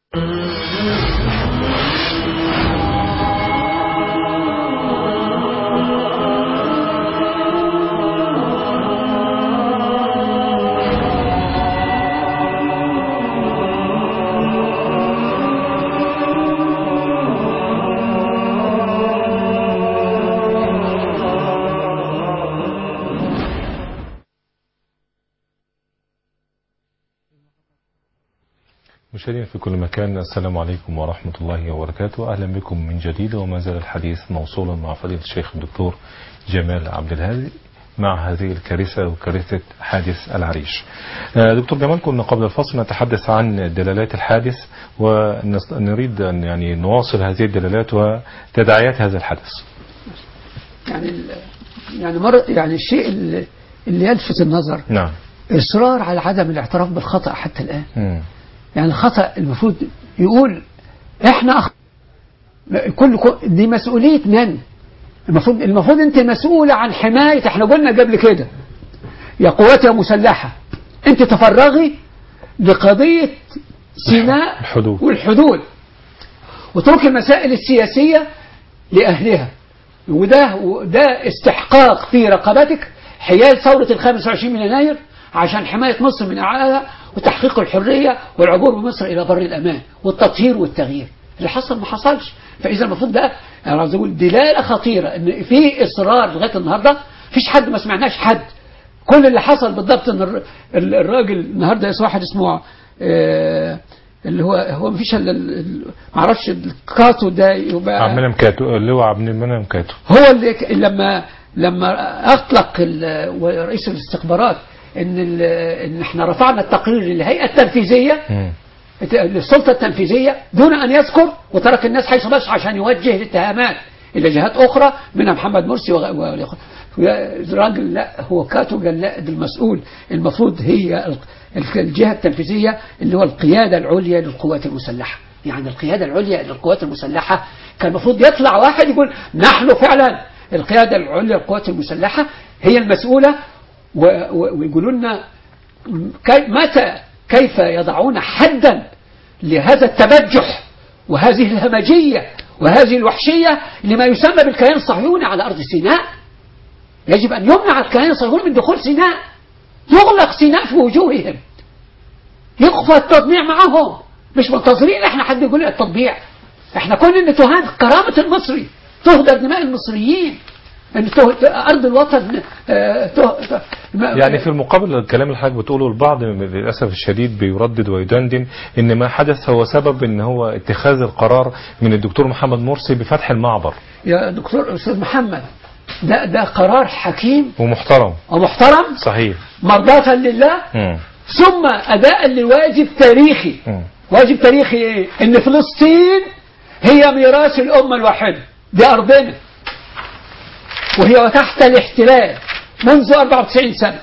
مشاهدينا في كل مكان السلام عليكم ورحمة الله وبركاته أهلا بكم من جديد وما زال الحديث موصولا مع فضيلة الشيخ الدكتور جمال عبد الهادي مع هذه الكارثة وكارثة حادث العريش آه، دكتور جمال كنا قبل الفصل نتحدث عن دلالات الحادث ونريد أن يعني نواصل هذه الدلالات وتداعيات هذا الحدث يعني ال- يعني مر يعني الشيء اللي, اللي يلفت النظر نعم إصرار على عدم الاعتراف بالخطأ حتى الآن مم. يعني الخطأ المفروض يقول احنا أخ... كل كل- دي مسؤولية من المفروض المفروض انت مسؤولة عن حماية احنا قلنا قبل كده يا قوات يا مسلحة انت تفرغي لقضية سيناء الحدود. والحدود وترك المسائل السياسية لأهلها وده وده استحقاق في رقبتك حيال ثورة ال 25 من يناير عشان حماية مصر من أعدائها وتحقيق الحرية والعبور بمصر إلى بر الأمان والتطهير والتغيير اللي حصل ما حصلش فإذا المفروض ده أنا عاوز أقول دلالة خطيرة إن في إصرار لغاية النهاردة مفيش حد ما سمعناش حد كل اللي حصل بالضبط إن الر- ال- الراجل النهاردة اسمه واحد اسمه آه، اللي هو هو مفيش الا ال- ال- معرفش الكاتو ده يبقى عبد المنعم كاتو اللي هو عبد المنعم كاتو هو اللي ك- لما لما اطلق ال- رئيس الاستخبارات ان ال- ان احنا رفعنا التقرير للهيئه التنفيذيه مم. للسلطه التنفيذيه دون ان يذكر وترك الناس حيث بس عشان يوجه الاتهامات الى جهات اخرى منها محمد مرسي وغ- و- الراجل لا هو كاتو قال لا ده المسؤول المفروض هي ال- ال- الجهه التنفيذيه اللي هو القياده العليا للقوات المسلحه يعني القياده العليا للقوات المسلحه كان المفروض يطلع واحد يقول نحن فعلا القياده العليا للقوات المسلحه هي المسؤوله و- و- ويقولوا لنا كي- متى كيف يضعون حدا لهذا التبجح وهذه الهمجية وهذه الوحشية لما يسمى بالكيان الصهيوني على أرض سيناء يجب أن يمنع الكيان الصهيوني من دخول سيناء يغلق سيناء في وجوههم يخفى التطبيع معهم مش منتظرين احنا حد يقول لنا التطبيع احنا كنا ان تهان كرامة المصري تهدر دماء المصريين ان ته- ارض الوطن آه، ته- ته- ما- يعني في المقابل الكلام اللي حضرتك بتقوله البعض للاسف الشديد بيردد ويدندن ان ما حدث هو سبب ان هو اتخاذ القرار من الدكتور محمد مرسي بفتح المعبر يا دكتور استاذ محمد ده ده قرار حكيم ومحترم ومحترم صحيح مرضاة لله مم. ثم اداء لواجب تاريخي مم. واجب تاريخي ايه ان فلسطين هي ميراث الامه الواحده دي ارضنا وهي تحت الاحتلال منذ 94 سنه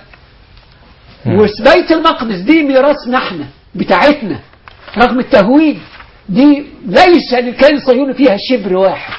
وبيت المقدس دي ميراثنا احنا بتاعتنا رغم التهويد دي ليس للكيان الصهيوني فيها شبر واحد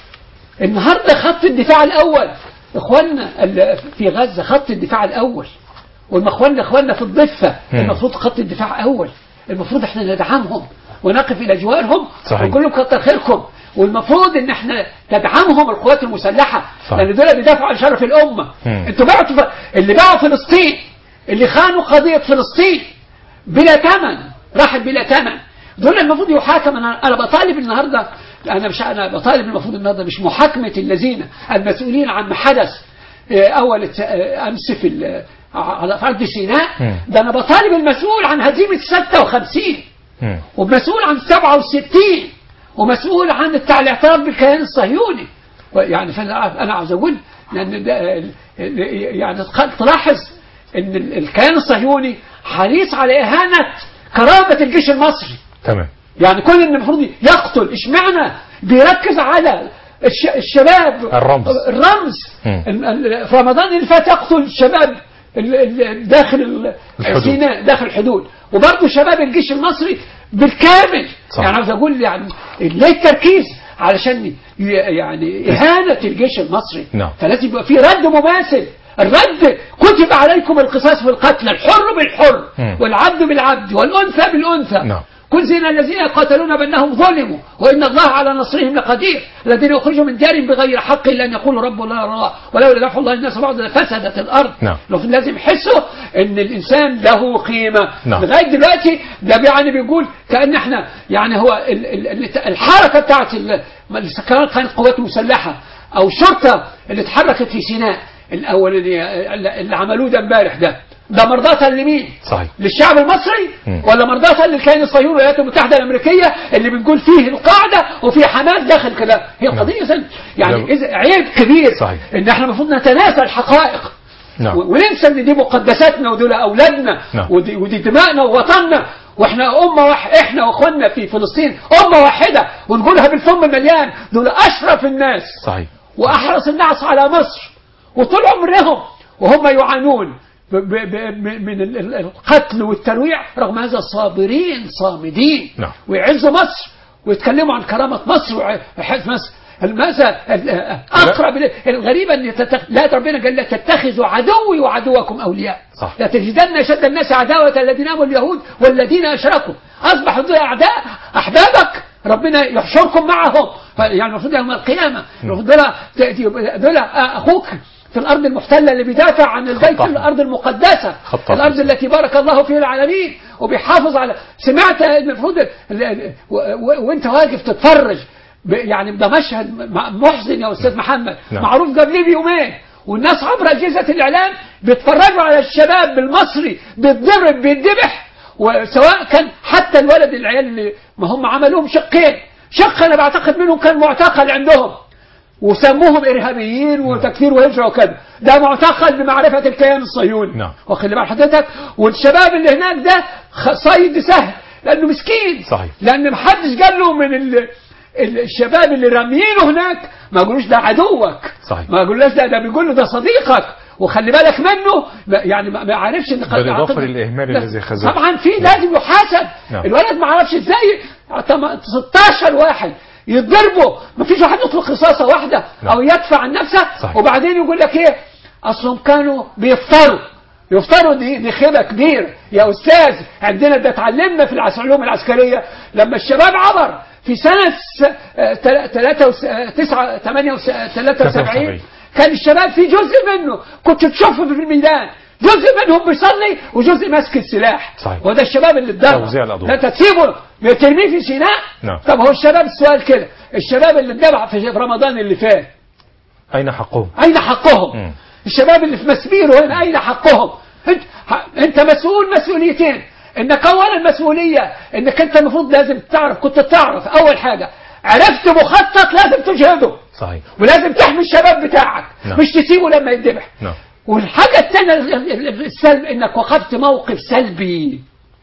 النهارده خط الدفاع الاول اخواننا ال- في غزه خط الدفاع الاول واخواننا اخواننا في الضفه مم. المفروض خط الدفاع اول المفروض احنا ندعمهم ونقف الى جوارهم صحيح. ونقول لهم كتر خيركم والمفروض ان احنا ندعمهم القوات المسلحه صحيح. لان دول بيدافعوا عن شرف الامه مم. انتوا بعتوا ف... اللي باعوا فلسطين اللي خانوا قضيه فلسطين بلا ثمن راحت بلا ثمن دول المفروض يحاكم انا انا بطالب النهارده انا مش انا بطالب المفروض النهارده مش محاكمه الذين المسؤولين عن ما حدث آه، اول الت- آه، امس في ال- على ارض سيناء مم. ده انا بطالب المسؤول عن هزيمه 56 مم. ومسؤول عن 67 ومسؤول عن التع- الاعتراف بالكيان الصهيوني يعني فانا انا عاوز اقول لان ده- يعني تلاحظ ان ال- الكيان الصهيوني حريص على اهانه كرامه الجيش المصري تمام يعني كل اللي المفروض يقتل اشمعنى بيركز على الش- الشباب الرمز. الرمز مم. ال- ال- في رمضان اللي فات يقتل الشباب ال- ال- داخل ال- الحدود. سيناء داخل الحدود وبرضه شباب الجيش المصري بالكامل صح. يعني عاوز اقول يعني ليه التركيز علشان ي- يعني إهانة الجيش المصري نعم. فلازم يبقى في رد مماثل الرد كتب عليكم القصاص في القتل الحر بالحر مم. والعبد بالعبد والأنثى بالأنثى نعم. كل زين الذين يقاتلون بأنهم ظلموا وإن الله على نصرهم لقدير الذين يخرجوا من ديارهم بغير حق إلا أن يقولوا رب الله الله ولولا دفع الله الناس بعض لفسدت الأرض نعم. المفروض لازم يحسوا إن الإنسان له قيمة نعم. لغاية دلوقتي ده يعني بيقول كأن إحنا يعني هو ال- ال- ال- الحركة بتاعت ال- سواء كانت قوات مسلحة أو شرطة اللي اتحركت في سيناء الأول اللي, اللي عملوه ده امبارح ده ده مرضاة لمين؟ صحيح للشعب المصري مم. ولا مرضاة للكيان الصهيوني والولايات المتحدة الأمريكية اللي بنقول فيه القاعدة وفي حماس داخل كده هي نعم. قضية سن- يعني نعم. إذا عيب كبير صحيح. إن احنا المفروض نتناسى الحقائق نعم. و- وننسى ان دي مقدساتنا ودول اولادنا نعم. ودي, ودي دماءنا ووطننا واحنا امه واحد احنا واخواننا في فلسطين امه واحده ونقولها بالفم مليان دول اشرف الناس صحيح واحرص الناس على مصر وطول عمرهم وهم يعانون ب- ب- ب- ب- من ال- ال- القتل والترويع رغم هذا صابرين صامدين نعم. ويعزوا مصر ويتكلموا عن كرامة مصر وحزب مصر الماذا أقرب إليه؟ الغريبة أن يتتخ... لا ربنا قال لا تتخذوا عدوي وعدوكم أولياء صح. لا تجدن أشد الناس عداوة الذين آمنوا اليهود والذين أشركوا أصبحوا دول أعداء أحبابك ربنا يحشركم معهم ف- يعني المفروض يوم القيامة المفروض دول دول أخوك في الأرض المحتلة اللي بيدافع عن البيت أحمر. الأرض المقدسة خط الأرض أحمر. التي بارك الله فيها العالمين وبيحافظ على سمعت المفروض ال- ال- و- و- وانت واقف تتفرج ب- يعني ده مشهد م- محزن يا أستاذ محمد نعم. معروف قبل بيومين والناس عبر أجهزة الإعلام بيتفرجوا على الشباب المصري بيتضرب بيتذبح وسواء كان حتى الولد العيال اللي ما هم عملوهم شقين شق أنا بعتقد منهم كان معتقل عندهم وسموهم إرهابيين وتكفير وهجرة وكذا ده معتقل بمعرفة الكيان الصهيوني نعم. واخد بال حضرتك والشباب اللي هناك ده خ- صيد سهل لأنه مسكين صحيح. لأن محدش قال له من ال... ال- الشباب اللي راميينه هناك ما يقولوش ده عدوك صحيح. ما يقولوش ده ده بيقول له ده صديقك وخلي بالك منه ما- يعني ما ما يعرفش ان قد- بالإضافة عقد- للإهمال لا، الذي خذله. طبعا في لازم يحاسب نعم. الولد ما عرفش ازاي تم- 16 واحد يتضربوا ما فيش واحد يطلق رصاصه واحده نعم. او يدفع عن نفسه صحيح. وبعدين يقول لك ايه اصلهم كانوا بيفطروا يفطروا دي دي خيبه كبيره يا استاذ عندنا ده اتعلمنا في العس- العلوم العسكريه لما الشباب عبر في سنه س- آه، تلا- تلاتة وس- آه، تسعة ثمانية وس- آه، تلاتة وسبعين كان الشباب في جزء منه كنت تشوفه في الميدان جزء منهم بيصلي وجزء ماسك السلاح صحيح. وده الشباب اللي اتضرب توزيع الأدوار. ده تسيبه ترميه في سيناء نعم. طب هو الشباب السؤال كده الشباب اللي اتذبح في رمضان اللي فات أين حقهم أين حقهم مم. الشباب اللي في مسبيرو هنا أين حقهم انت, ح- انت مسؤول مسؤوليتين انك اولا مسؤولية انك انت المفروض لازم تعرف كنت تعرف اول حاجة عرفت مخطط لازم تجهده صحيح ولازم تحمي الشباب بتاعك نعم. مش تسيبه لما يتذبح نعم والحاجة الثانية ال- ال- السلب انك وقفت موقف سلبي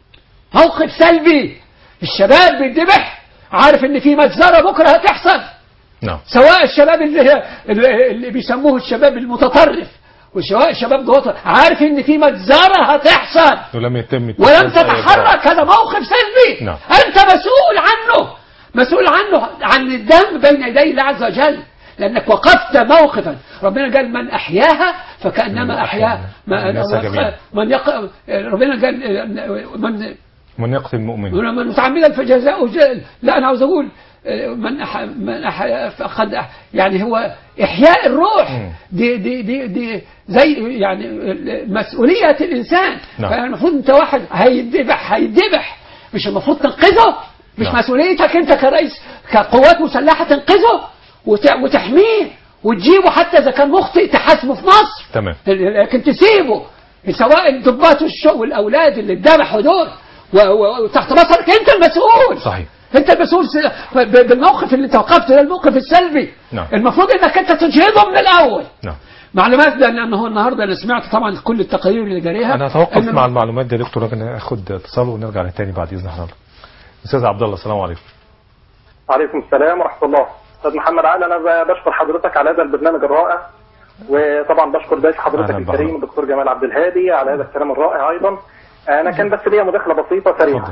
موقف سلبي الشباب بيتذبح عارف ان في مجزرة بكرة هتحصل نعم سواء الشباب اللي, اللي اللي بيسموه الشباب المتطرف وسواء الشباب دوت عارف ان في مجزرة هتحصل ولم يتم ولم اتخاذ أي تتحرك هذا موقف سلبي نعم. انت مسؤول عنه مسؤول عنه عن الدم بين يدي الله عز وجل لانك وقفت موقفا ربنا قال من احياها من فكانما أحيا احيا ما- الناس جميعا. من يق... ربنا قال من من يقتل مؤمن من متعمدا فجزاؤه جل لا انا عاوز اقول آه، من أح من أح فقد أح يعني هو احياء الروح مم. دي دي دي دي زي يعني مسؤوليه الانسان نعم. فالمفروض انت واحد هيدبح هيدبح مش المفروض تنقذه مش نعم. مسؤوليتك انت كرئيس كقوات مسلحه تنقذه وت- وتحميه وتجيبه حتى اذا كان مخطئ تحاسبه في مصر تمام لكن تسيبه سواء الضباط والشو والاولاد اللي اتذبحوا دول و- و- وتحت بصرك انت المسؤول صحيح انت المسؤول س- ب- بالموقف اللي توقفته ده الموقف السلبي نعم. المفروض انك انت تجهده من الاول نعم معلومات ده لان هو النهارده انا سمعت طبعا كل التقارير اللي جاريها انا هتوقف إن- مع المعلومات دي يا دكتور لكن اخد اتصال ونرجع للتاني بعد اذن حضرتك استاذ عبد الله السلام عليكم وعليكم السلام ورحمة الله أستاذ محمد علي أنا ب- بشكر حضرتك على هذا البرنامج الرائع وطبعا بشكر ضيف حضرتك أهلا الكريم بحضرتك. الدكتور جمال عبد الهادي على هذا الكلام الرائع أيضا أنا كان بس ليا مداخلة بسيطة اتفضل سريعة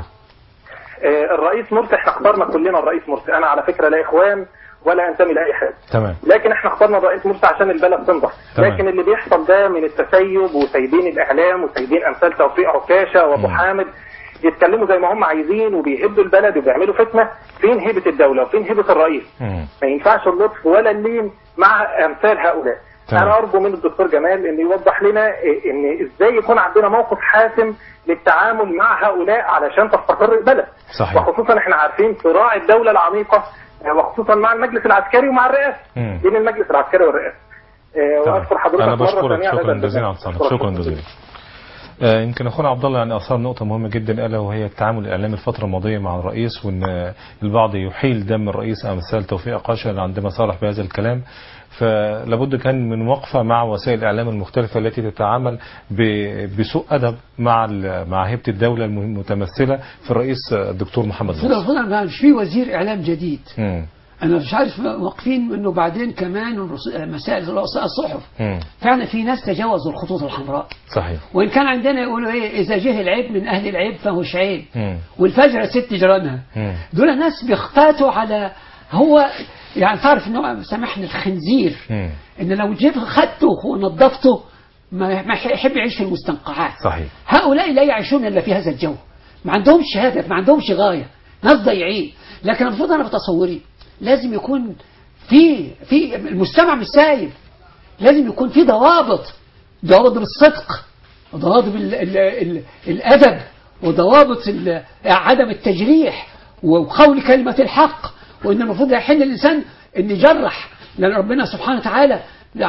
آه، الرئيس مرسي احنا اخترنا كلنا الرئيس مرسي أنا على فكرة لا إخوان ولا أنتمي لأي حاجة تمام لكن احنا اخترنا الرئيس مرسي عشان البلد تنضف تمام. لكن اللي بيحصل ده من التسيب وسايبين الاعلام وسايبين امثال توفيق عكاشه وابو مم. حامد يتكلموا زي ما هم عايزين وبيهدوا البلد وبيعملوا فتنه فين هيبه الدوله وفين هيبه الرئيس مم. ما ينفعش اللطف ولا اللين مع امثال هؤلاء تمام. انا ارجو من الدكتور جمال ان يوضح لنا إيه- ان ازاي يكون عندنا موقف حاسم للتعامل مع هؤلاء علشان تستقر البلد صحيح وخصوصا احنا عارفين صراع الدوله العميقه آه، وخصوصا مع المجلس العسكري ومع الرئاسه مم. بين المجلس العسكري والرئاسه آه، تمام. واشكر حضرتك انا مرة بشكرك ثانية على شكرا هذا جزيلا على البرنامج. اتصالك شكرا جزيلا آه، يمكن اخونا عبد الله يعني اثار نقطه مهمه جدا الا وهي التعامل الاعلامي الفتره الماضيه مع الرئيس وان البعض يحيل دم الرئيس امثال توفيق قاشا عندما صرح بهذا الكلام فلابد كان من وقفه مع وسائل الاعلام المختلفه التي تتعامل ب- بسوء ادب مع ال- مع هيبه الدوله المتمثله في الرئيس الدكتور محمد المفروض مرسي المفروض ما مش في وزير اعلام جديد مم. انا مش عارف واقفين انه بعدين كمان الرص- مسائل رؤساء الصحف مم. فعلا في ناس تجاوزوا الخطوط الحمراء صحيح وان كان عندنا يقولوا ايه اذا جه العيب من اهل العيب فهوش عيب مم. والفجر ست جيرانها مم. دول ناس بيختاتوا على هو يعني تعرف انه سامحني الخنزير مم. ان لو جيت خدته ونظفته ما ما يحب يعيش في المستنقعات صحيح هؤلاء لا يعيشون الا في هذا الجو ما عندهمش هدف ما عندهمش غايه ناس ضايعين لكن المفروض انا بتصوري لازم يكون في في المجتمع مش سايب لازم يكون في ضوابط ضوابط بالصدق وضوابط ال ال ال الادب وضوابط ال- عدم التجريح وقول كلمة الحق وان المفروض يحل الانسان ان يجرح لان ربنا سبحانه وتعالى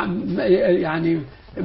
يعني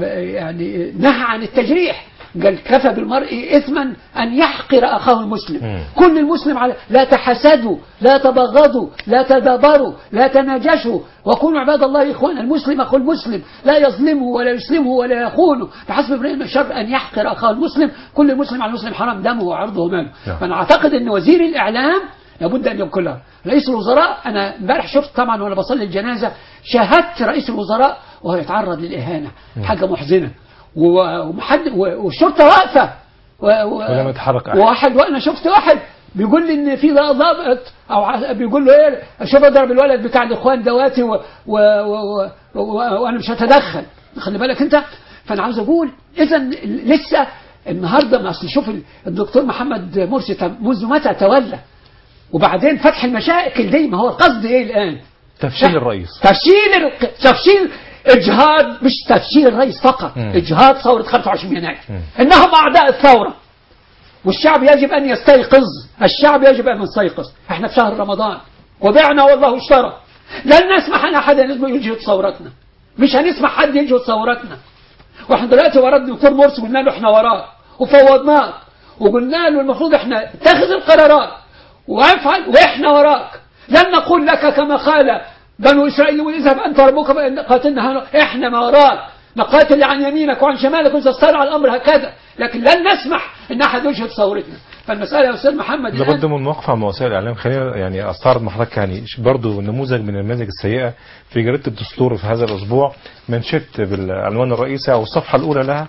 يعني نهى عن التجريح قال كفى بالمرء اثما ان يحقر اخاه المسلم مم. كل المسلم على لا تحسدوا لا تبغضوا لا تدابروا لا تناجشوا وكونوا عباد الله اخوانا المسلم اخو المسلم لا يظلمه ولا يسلمه ولا يخونه بحسب امرئ من الشر ان يحقر اخاه المسلم كل مسلم على المسلم حرام دمه وعرضه وماله نعم. فانا اعتقد ان وزير الاعلام لابد ان يكون لها رئيس الوزراء انا امبارح شفت طبعا وانا بصلي الجنازه شاهدت رئيس الوزراء وهو يتعرض للاهانه حاجه محزنه و- ومحد و- والشرطه واقفه و- و- ولم يتحرك أحد. واحد وانا شفت واحد بيقول لي ان في ضابط او ع- بيقول له ايه شوف اضرب الولد بتاع الاخوان دواتي و- و- و- و- وانا مش هتدخل خلي بالك انت فانا عاوز اقول اذا لسه النهارده ما اصل شوف الدكتور محمد مرسي طب منذ متى تولى وبعدين فتح المشاكل دي ما هو القصد ايه الان تفشيل الرئيس تفشيل الق- تفشيل اجهاض مش تفشيل الرئيس فقط مم. اجهاض ثوره 25 يناير مم. انهم اعداء الثوره والشعب يجب ان يستيقظ الشعب يجب ان يستيقظ احنا في شهر رمضان وبعنا والله اشترى لن نسمح ان احد يجهض ثورتنا مش هنسمح حد يجهض ثورتنا واحنا دلوقتي ورا الدكتور مرسي قلنا له احنا وراه وفوضناه وقلنا له المفروض احنا اتخذ القرارات وافعل واحنا وراك لن نقول لك كما قال بنو اسرائيل اذهب انت وربك قاتلنا هنا. احنا ما وراك نقاتل عن يمينك وعن شمالك واذا استدعى الامر هكذا لكن لن نسمح ان احد يشهد ثورتنا فالمساله يا استاذ محمد الآن لابد من وقفة مع وسائل الإعلام خلينا يعني أستعرض مع حضرتك يعني برضه نموذج من النماذج السيئة في جريدة الدستور في هذا الأسبوع منشط بالعنوان الرئيسي أو الصفحة الأولى لها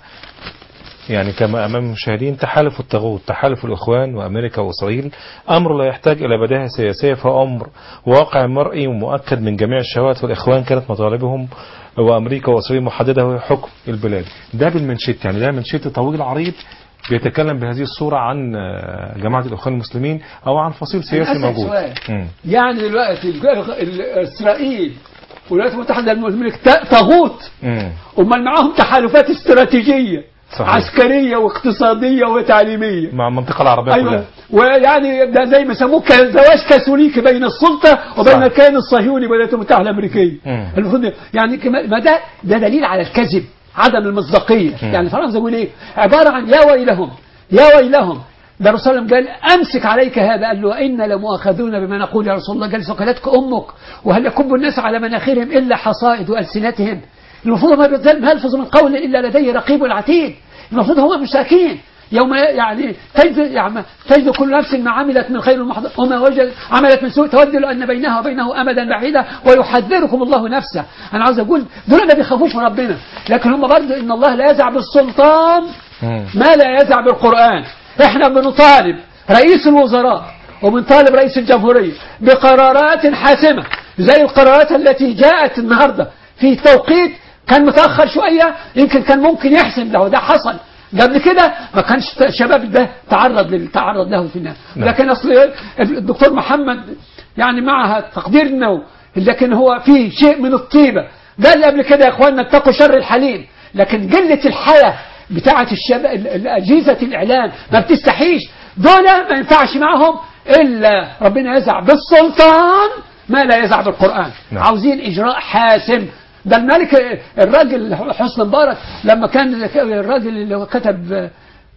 يعني كما أمام المشاهدين تحالف الطاغوت تحالف الإخوان وأمريكا وإسرائيل أمر لا يحتاج إلى بداهة سياسية فهو أمر واقع مرئي ومؤكد من جميع الشهوات والإخوان كانت مطالبهم وأمريكا وإسرائيل محددة هو حكم البلاد ده بالمنشط يعني ده منشط طويل عريض بيتكلم بهذه الصورة عن آه، جماعة الإخوان المسلمين أو عن فصيل سياسي أسأل موجود سؤال. مم. يعني دلوقتي ال- ال- اسرائيل والولايات المتحده الملك طاغوت مم. امال معاهم تحالفات استراتيجية صحيح. عسكرية واقتصادية وتعليمية مع المنطقة العربية ايوه كلها ويعني ده زي ما سموه كان زواج كاثوليكي بين السلطه وبين صح. الكيان الصهيوني والولايات المتحده الامريكيه مم. المفروض يعني كما- ما ده ده دليل على الكذب عدم المصداقيه مم. يعني فرنسا يقول ايه عباره عن يا ويلهم يا ويلهم ده الرسول صلى الله عليه وسلم قال امسك عليك هذا قال له إنا لمؤاخذون بما نقول يا رسول الله قال سكلتك امك وهل يكب الناس على مناخرهم الا حصائد السنتهم المفروض ما بيتزل- ما يلفظ من قول الا لديه رقيب عتيد المفروض هم مساكين يوم يعني تجد يعني تجد كل نفس ما عملت من خير محضر وما وجد عملت من سوء تود له ان بينها وبينه امدا بعيدا ويحذركم الله نفسه انا عاوز اقول دول ما بيخافوش من ربنا لكن هم برضه ان الله لا يزع بالسلطان مم. ما لا يزع بالقرآن احنا بنطالب رئيس الوزراء وبنطالب رئيس الجمهورية بقرارات حاسمة زي القرارات التي جاءت النهاردة في توقيت كان متأخر شوية يمكن كان ممكن يحسم له ده حصل قبل كده ما كانش الشباب ده تعرض لل- تعرض له في الناس نعم. لكن اصل الدكتور محمد يعني معها تقديرنا و- لكن هو فيه شيء من الطيبة قال لي قبل كده يا اخواننا اتقوا شر الحليم لكن قلة الحياة بتاعة الشباب ال- أجهزة الإعلام ما بتستحيش دول ما ينفعش معهم إلا ربنا يزع بالسلطان ما لا يزع بالقرآن نعم. عاوزين إجراء حاسم ده الملك الراجل حسن مبارك لما كان الراجل اللي هو كتب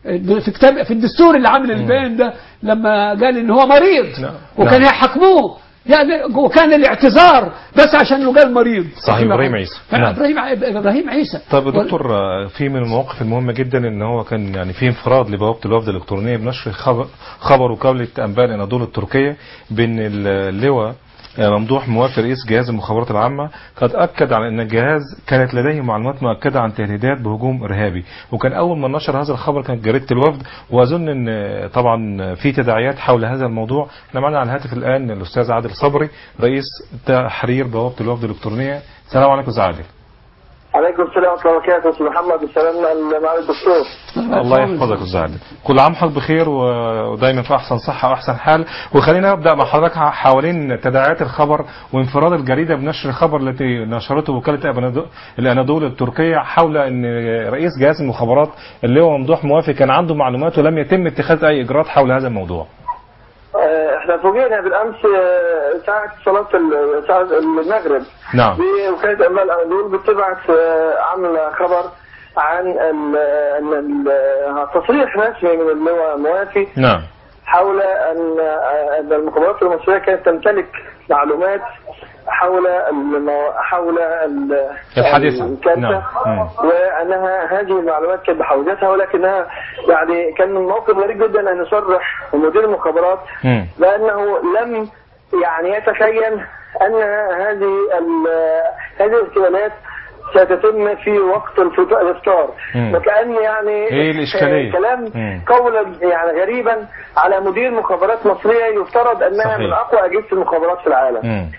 في كتاب في الدستور اللي عامل البيان ده لما قال ان هو مريض نعم. وكان نعم. يحاكموه يعني وكان الاعتذار بس عشان انه قال مريض صحيح، إبراهيم عيسى. نعم. ابراهيم ابراهيم عيسى طيب يا دكتور آه، في من المواقف المهمة جدا ان هو كان يعني في انفراد لبوابة الوفد الالكترونية بنشر خبر, خبر وكالة انباء الاناضول التركية بان اللواء آه، ممدوح موافي رئيس جهاز المخابرات العامة قد أكد على أن الجهاز كانت لديه معلومات مؤكدة عن تهديدات بهجوم إرهابي وكان أول ما نشر هذا الخبر كانت جريدة الوفد وأظن أن آه، طبعا في تداعيات حول هذا الموضوع احنا معنا على الهاتف الآن الأستاذ عادل صبري رئيس تحرير بوابة الوفد الإلكترونية السلام عليكم أستاذ عادل عليكم السلام ورحمه الله وبركاته استاذ محمد وسلامنا مع الدكتور الله يحفظك استاذ عادل كل عام حضرتك بخير و- ودايما في احسن صحه واحسن حال وخلينا نبدا مع حضرتك حوالين تداعيات الخبر وانفراد الجريده بنشر الخبر التي نشرته وكاله أبنادو- الاناضول التركيه حول ان رئيس جهاز المخابرات اللي هو ممدوح موافي كان عنده معلومات ولم يتم اتخاذ اي اجراءات حول هذا الموضوع آه، احنا فوجئنا بالامس آه، ساعه صلاه ال- ساعه المغرب نعم بوكاله انباء الاناضول بتبعت آه، عامله خبر عن ال- ان ال- تصريح رسمي من اللي هو موافي نعم حول ان ان المخابرات المصريه كانت تمتلك معلومات حول الم- حول ال- الحادثة. الكارثة نعم. مم. وانها هذه المعلومات كانت بحوزتها ولكنها يعني كان من موقف غريب جدا ان يصرح مدير المخابرات مم. بانه لم يعني يتخيل ان هذه ال- هذه الاغتيالات ستتم في وقت الفط- الافطار مم. وكان يعني إيه الإشكالية؟ آه، كلام مم. قولا يعني غريبا على مدير مخابرات مصريه يفترض انها صحيح. من اقوى اجهزه المخابرات في العالم مم.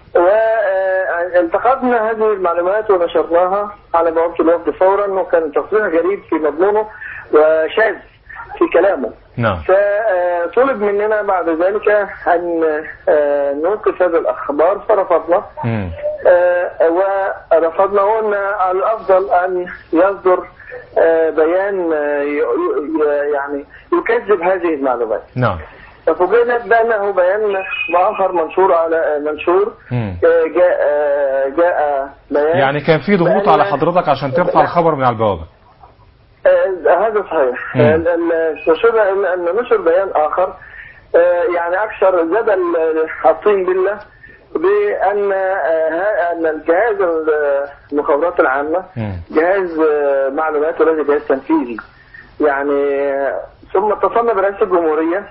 والتقطنا هذه المعلومات ونشرناها على بوابه الوفد فورا وكان تصريح غريب في مضمونه وشاذ في كلامه نعم فطلب مننا بعد ذلك ان آه، نوقف هذا الاخبار فرفضنا مم. آه، ورفضنا وقلنا الافضل ان يصدر آه، بيان آه، ي- ي- يعني يكذب هذه المعلومات نعم ففوجئنا بانه بيان اخر منشور على منشور مم. آه، جاء آه، جاء بيان يعني كان في ضغوط بأن- على حضرتك عشان ترفع الخبر من على البوابه آه، هذا صحيح مم. آه، ال- ال- نشر ان نشر بيان اخر آه، يعني اكثر زاد ال- الطين بالله بان آه، ها- ان الجهاز المخابرات العامه مم. جهاز آه، معلومات وليس جهاز تنفيذي يعني آه، ثم اتصلنا برئيس الجمهوريه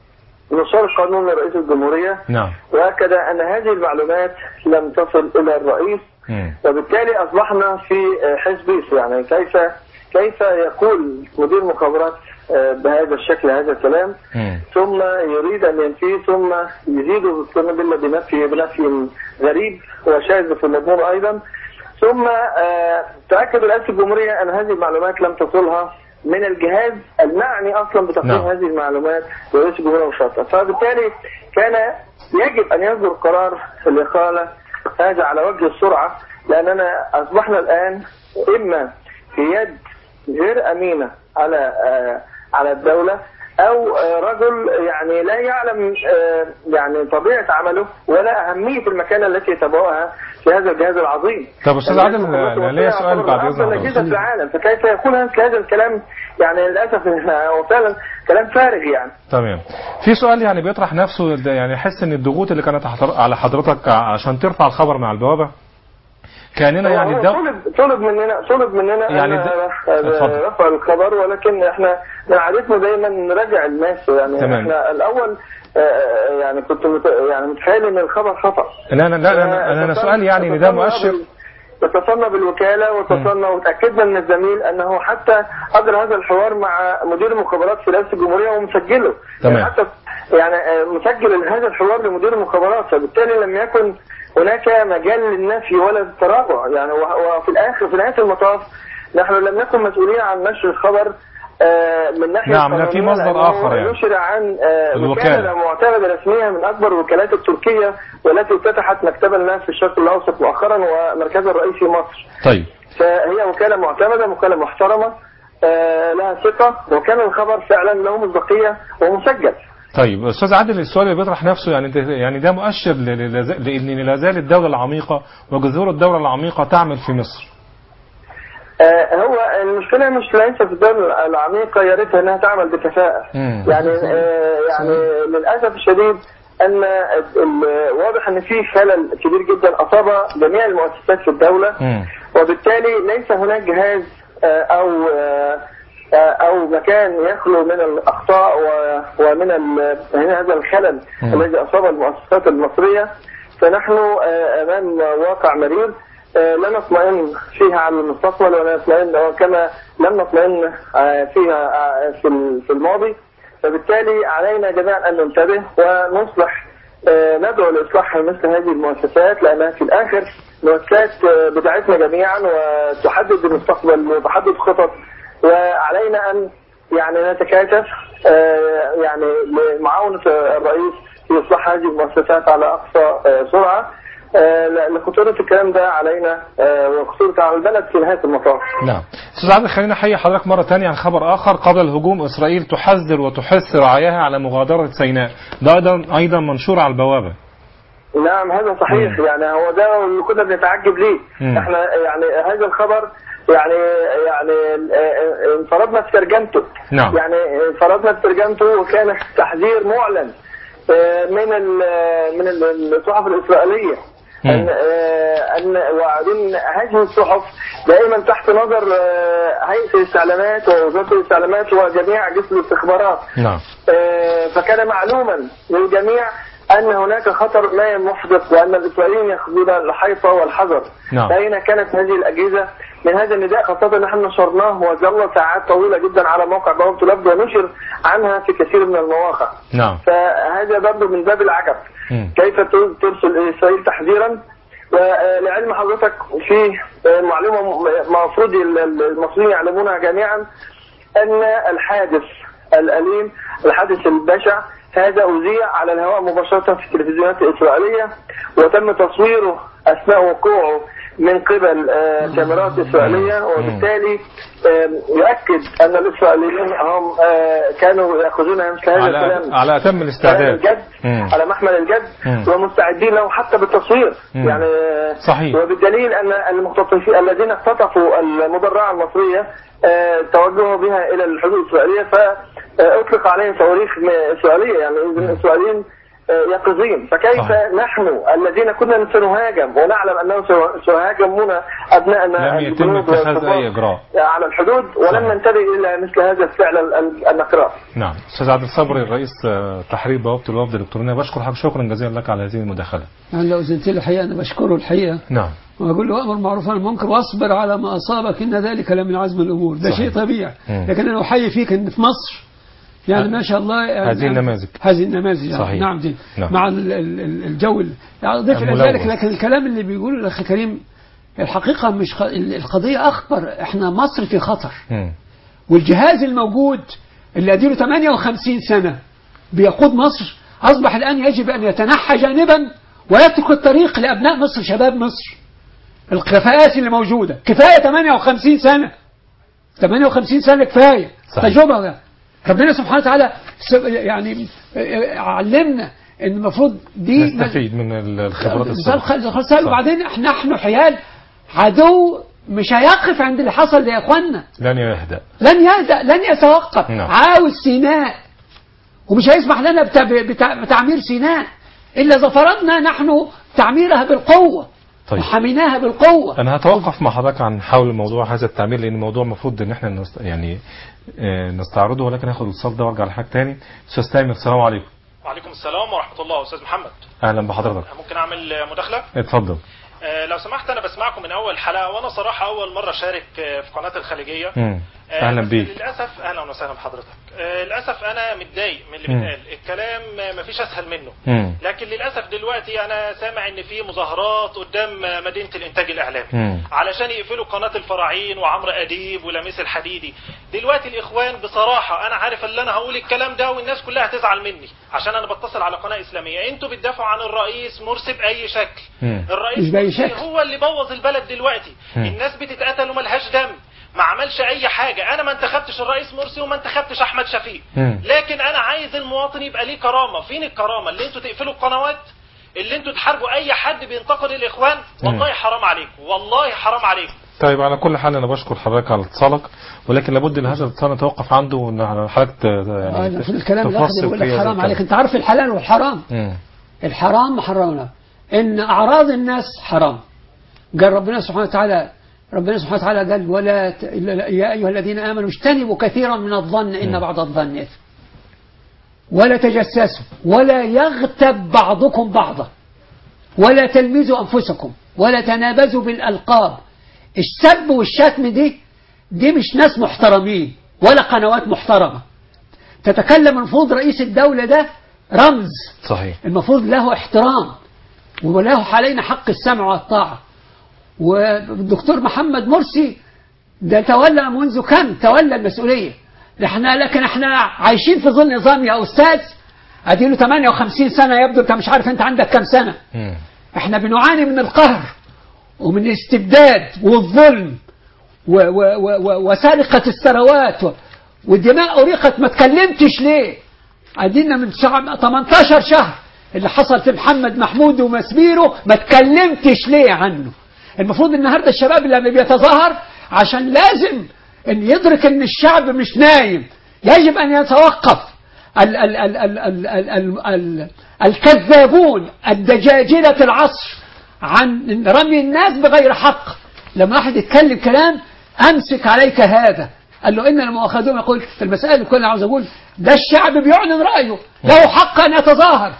نشر قانون لرئيس الجمهوريه نعم واكد ان هذه المعلومات لم تصل الى الرئيس مم. وبالتالي اصبحنا في حزب يعني كيف كيف يقول مدير مخابرات آه، بهذا الشكل هذا الكلام مم. ثم يريد ان ينفيه ثم يزيد بالسنة بالله بنفي بنفي غريب وشاذ في المضمون ايضا ثم آه، تاكد رئاسه الجمهوريه ان هذه المعلومات لم تصلها من الجهاز المعني اصلا بتقديم نعم. هذه المعلومات لرئيس الجمهوريه مباشره فبالتالي كان يجب ان يصدر قرار الاقاله هذا على وجه السرعه لاننا اصبحنا الان اما في يد غير امينه على آه، على الدوله او آه، رجل يعني لا يعلم آه، يعني طبيعه عمله ولا اهميه المكانه التي يتبعها في هذا الجهاز العظيم. طب أستاذ عادل، أنا ليا سؤال بعد إذن أفضل حضرتك. الاجهزه في العالم فكيف يقول هذا الكلام يعني للاسف هو فعلا كلام فارغ يعني. تمام في سؤال يعني بيطرح نفسه ده يعني حس ان الضغوط اللي كانت حضر- على حضرتك عشان ترفع الخبر من على البوابه كاننا يعني هو الدو... طلب طلب مننا طلب مننا يعني أن د- آه، اتفضل. رفع الخبر ولكن احنا من عادتنا دايما نراجع الناس يعني تمام. احنا الاول آه، يعني كنت مت... يعني متخيل ان الخبر خطا لا لا لا انا انا, أنا سؤال يعني ان ده مؤشر اتصلنا بالوكاله واتصلنا وتاكدنا من الزميل انه حتى اجرى هذا الحوار مع مدير المخابرات في رئاسه الجمهوريه ومسجله تمام. يعني حتى يعني آه، مسجل هذا الحوار لمدير المخابرات فبالتالي لم يكن هناك مجال للنفي ولا التراجع يعني و- وفي الاخر في نهايه المطاف نحن لم نكن مسؤولين عن نشر الخبر آه، من ناحيه نعم، لا، في قانونية مصدر لأنه آخر يعني. نشر عن آه، الوكالة. وكالة معتمدة رسمية من أكبر الوكالات التركية والتي افتتحت مكتبا لها في الشرق الأوسط مؤخرا ومركزها الرئيسي مصر طيب فهي وكالة معتمدة وكالة محترمة آه، لها ثقة وكان الخبر فعلا له مصداقية ومسجل طيب استاذ عادل السؤال اللي بيطرح نفسه يعني انت يعني ده مؤشر ل- ل- لان لا زال الدوله العميقه وجذور الدوله العميقه تعمل في مصر آه، هو المشكلة مش ليس في الدولة العميقة يا ريتها انها تعمل بكفاءة مم. يعني آه، يعني للأسف الشديد أن ال- واضح أن في خلل كبير جدا أصاب جميع المؤسسات في الدولة مم. وبالتالي ليس هناك جهاز آه، أو آه، آه، أو مكان يخلو من الأخطاء و- ومن ال- من هذا الخلل مم. الذي أصاب المؤسسات المصرية فنحن آه، أمام واقع مرير آه، لا نطمئن فيها على المستقبل ولا نطمئن وكما لم نطمئن آه، فيها آه، في ال- في الماضي فبالتالي علينا جميعا أن ننتبه ونصلح آه، ندعو لإصلاح مثل هذه المؤسسات لأنها في الآخر مؤسسات آه، بتاعتنا جميعا وتحدد المستقبل وتحدد خطط وعلينا أن يعني نتكاتف آه، يعني لمعاونة الرئيس في إصلاح هذه المؤسسات على أقصى آه، سرعة آه، ل- لخطورة الكلام ده علينا آه، وخطورة على البلد في نهاية المطاف نعم استاذ عادل خلينا احيي حضرتك مره ثانيه عن خبر اخر قبل الهجوم اسرائيل تحذر وتحث رعاياها على مغادره سيناء ده ايضا ايضا منشور على البوابه نعم هذا صحيح مم. يعني هو ده اللي كنا بنتعجب ليه مم. احنا يعني هذا الخبر يعني يعني آه، آه، انفردنا في ترجمته نعم. يعني انفردنا في ترجمته وكان تحذير معلن آه، من ال- من ال- الصحف الاسرائيليه مم. ان آه، ان وبعدين هذه الصحف دائما تحت نظر آه، هيئه الاستعلامات ووزاره الاستعلامات وجميع جسم الاستخبارات نعم آه، فكان معلوما للجميع ان هناك خطر ما محدث وان الاسرائيليين ياخذون الحيطه والحذر نعم. فاين كانت هذه الاجهزه من هذا النداء خاصه ان احنا نشرناه وظل ساعات طويله جدا على موقع بوابه الابد ونشر عنها في كثير من المواقع نعم فهذا برضه من باب العجب مم. كيف تر- ترسل اسرائيل تحذيرا ولعلم حضرتك في آه، معلومه م- المفروض ال- ال- المصريين يعلمونها جميعا ان الحادث الاليم الحادث البشع هذا اذيع على الهواء مباشره في التلفزيونات الاسرائيليه وتم تصويره اثناء وقوعه من قبل آه، كاميرات اسرائيليه وبالتالي آه، يؤكد ان الاسرائيليين هم آه، كانوا ياخذون مثل هذا على الكلام على اتم على الاستعداد الجد مم. على محمل الجد مم. ومستعدين له حتى بالتصوير مم. يعني صحيح. وبالدليل ان المختطفين الذين اختطفوا المدرعه المصريه آه، توجهوا بها الى الحدود الاسرائيليه فاطلق عليهم صواريخ م- اسرائيليه يعني إذن الاسرائيليين آه، يقظين فكيف صحيح. نحن الذين كنا سنهاجم ونعلم انهم سي- سيهاجمون ابنائنا لم يتم الجنود اتخاذ والكفار اي اجراء على الحدود ولم صحيح. ننتبه الى مثل هذا الفعل ال- ال- النقراء نعم استاذ عادل صبري الرئيس آه، تحرير بوابه الوفد الالكترونيه بشكر حضرتك شكرا جزيلا لك على هذه المداخله يعني لو زلت له الحقيقة أنا بشكره الحقيقة نعم وأقول له أمر معروف عن المنكر واصبر على ما أصابك إن ذلك لمن عزم الأمور ده صحيح. شيء طبيعي مم. لكن أنا أحيي فيك إن في مصر يعني ما شاء الله يعني هذه النماذج. هذه النماذج يعني صحيح. نعم دي نعم. مع ال- ال- ال- الجو ال- يعني أضيف إلى الملوث. ذلك لكن الكلام اللي بيقوله الأخ كريم الحقيقة مش خ... القضية أخبر إحنا مصر في خطر مم. والجهاز الموجود اللي أديله 58 سنة بيقود مصر أصبح الآن يجب أن يتنحى جانبا ويترك الطريق لأبناء مصر شباب مصر الكفاءات اللي موجودة كفاية 58 سنة 58 سنة كفاية صحيح. تجربة ربنا سبحانه وتعالى س- يعني علمنا ان المفروض دي نستفيد من الخبرات السابقه السابقة صح. وبعدين احنا نحن حيال عدو مش هيقف عند اللي حصل ده يا اخوانا لن يهدأ لن يهدأ لن يتوقف نعم. عاوز سيناء ومش هيسمح لنا بتا- بتا- بتعمير سيناء إلا إذا فرضنا نحن تعميرها بالقوة طيب. وحميناها بالقوة انا هتوقف مع حضرتك عن حول موضوع هذا التعمير لان الموضوع المفروض ان احنا نست... يعني آه، نستعرضه ولكن هاخد الاتصال ده وارجع لحاجه تاني استاذ تامر السلام عليكم وعليكم السلام ورحمة الله أستاذ محمد اهلا بحضرتك ممكن أعمل مداخلة؟ اتفضل آه، لو سمحت أنا بسمعكم من أول حلقة وأنا صراحة أول مرة أشارك آه، في قناة الخليجية مم. آه، اهلا بس بيك للأسف أهلا وسهلا بحضرتك آه، للأسف أنا متضايق من اللي مم. بيتقال الكلام آه، مفيش أسهل منه مم. لكن للأسف دلوقتي أنا سامع إن في مظاهرات قدام آه، مدينة الإنتاج الإعلامي مم. علشان يقفلوا قناة الفراعين وعمرو أديب ولميس الحديدي دلوقتي الإخوان بصراحة أنا عارف اللي أنا هقول الكلام ده والناس كلها هتزعل مني عشان أنا بتصل على قناة إسلامية أنتوا بتدافعوا عن الرئيس مرسي بأي شكل مم. الرئيس مش بأي مرسي شكل. هو اللي بوظ البلد دلوقتي مم. الناس بتتقتل وملهاش دم ما عملش اي حاجة انا ما انتخبتش الرئيس مرسي وما انتخبتش احمد شفيق مم. لكن انا عايز المواطن يبقى ليه كرامة فين الكرامة اللي انتوا تقفلوا القنوات اللي انتوا تحاربوا اي حد بينتقد الاخوان والله حرام عليكم والله حرام عليكم طيب على كل حال انا بشكر حضرتك على اتصالك ولكن لابد ان هذا الاتصال نتوقف عنده وان حضرتك ت- آه، يعني في الكلام الآخر تفصل بيقول في لك هذا حرام الكلام. عليك أنت عارف الحلال والحرام مم. الحرام محرمنا إن أعراض الناس حرام قال ربنا سبحانه وتعالى ربنا سبحانه وتعالى قال ولا ت... يا أيها الذين آمنوا اجتنبوا كثيرا من الظن إن مم. بعض الظن إثم ولا تجسسوا ولا يغتب بعضكم بعضا ولا تلمزوا أنفسكم ولا تنابزوا بالألقاب السب والشتم دي دي مش ناس محترمين ولا قنوات محترمة تتكلم المفروض رئيس الدولة ده رمز صحيح المفروض له احترام وله علينا حق السمع والطاعة والدكتور محمد مرسي ده تولى منذ كم تولى المسؤولية احنا لكن احنا عايشين في ظل نظام يا أستاذ اديله 58 سنة يبدو انت مش عارف انت عندك كم سنة مم. احنا بنعاني من القهر ومن الاستبداد والظلم و و و و وسرقة الثروات و- والدماء أريقت ما تكلمتش ليه عدينا من شعب 18 شهر اللي حصل في محمد محمود ومسبيره ما تكلمتش ليه عنه المفروض النهاردة الشباب لما بيتظاهر عشان لازم ان يدرك ان الشعب مش نايم يجب ان يتوقف ال ال ال ال ال ال ال ال الكذابون الدجاجلة العصر عن رمي الناس بغير حق لما واحد يتكلم كلام امسك عليك هذا قال له اننا مؤاخذون يقول في المسائل اللي كنا عاوز اقول ده الشعب بيعلن رايه له حق ان يتظاهر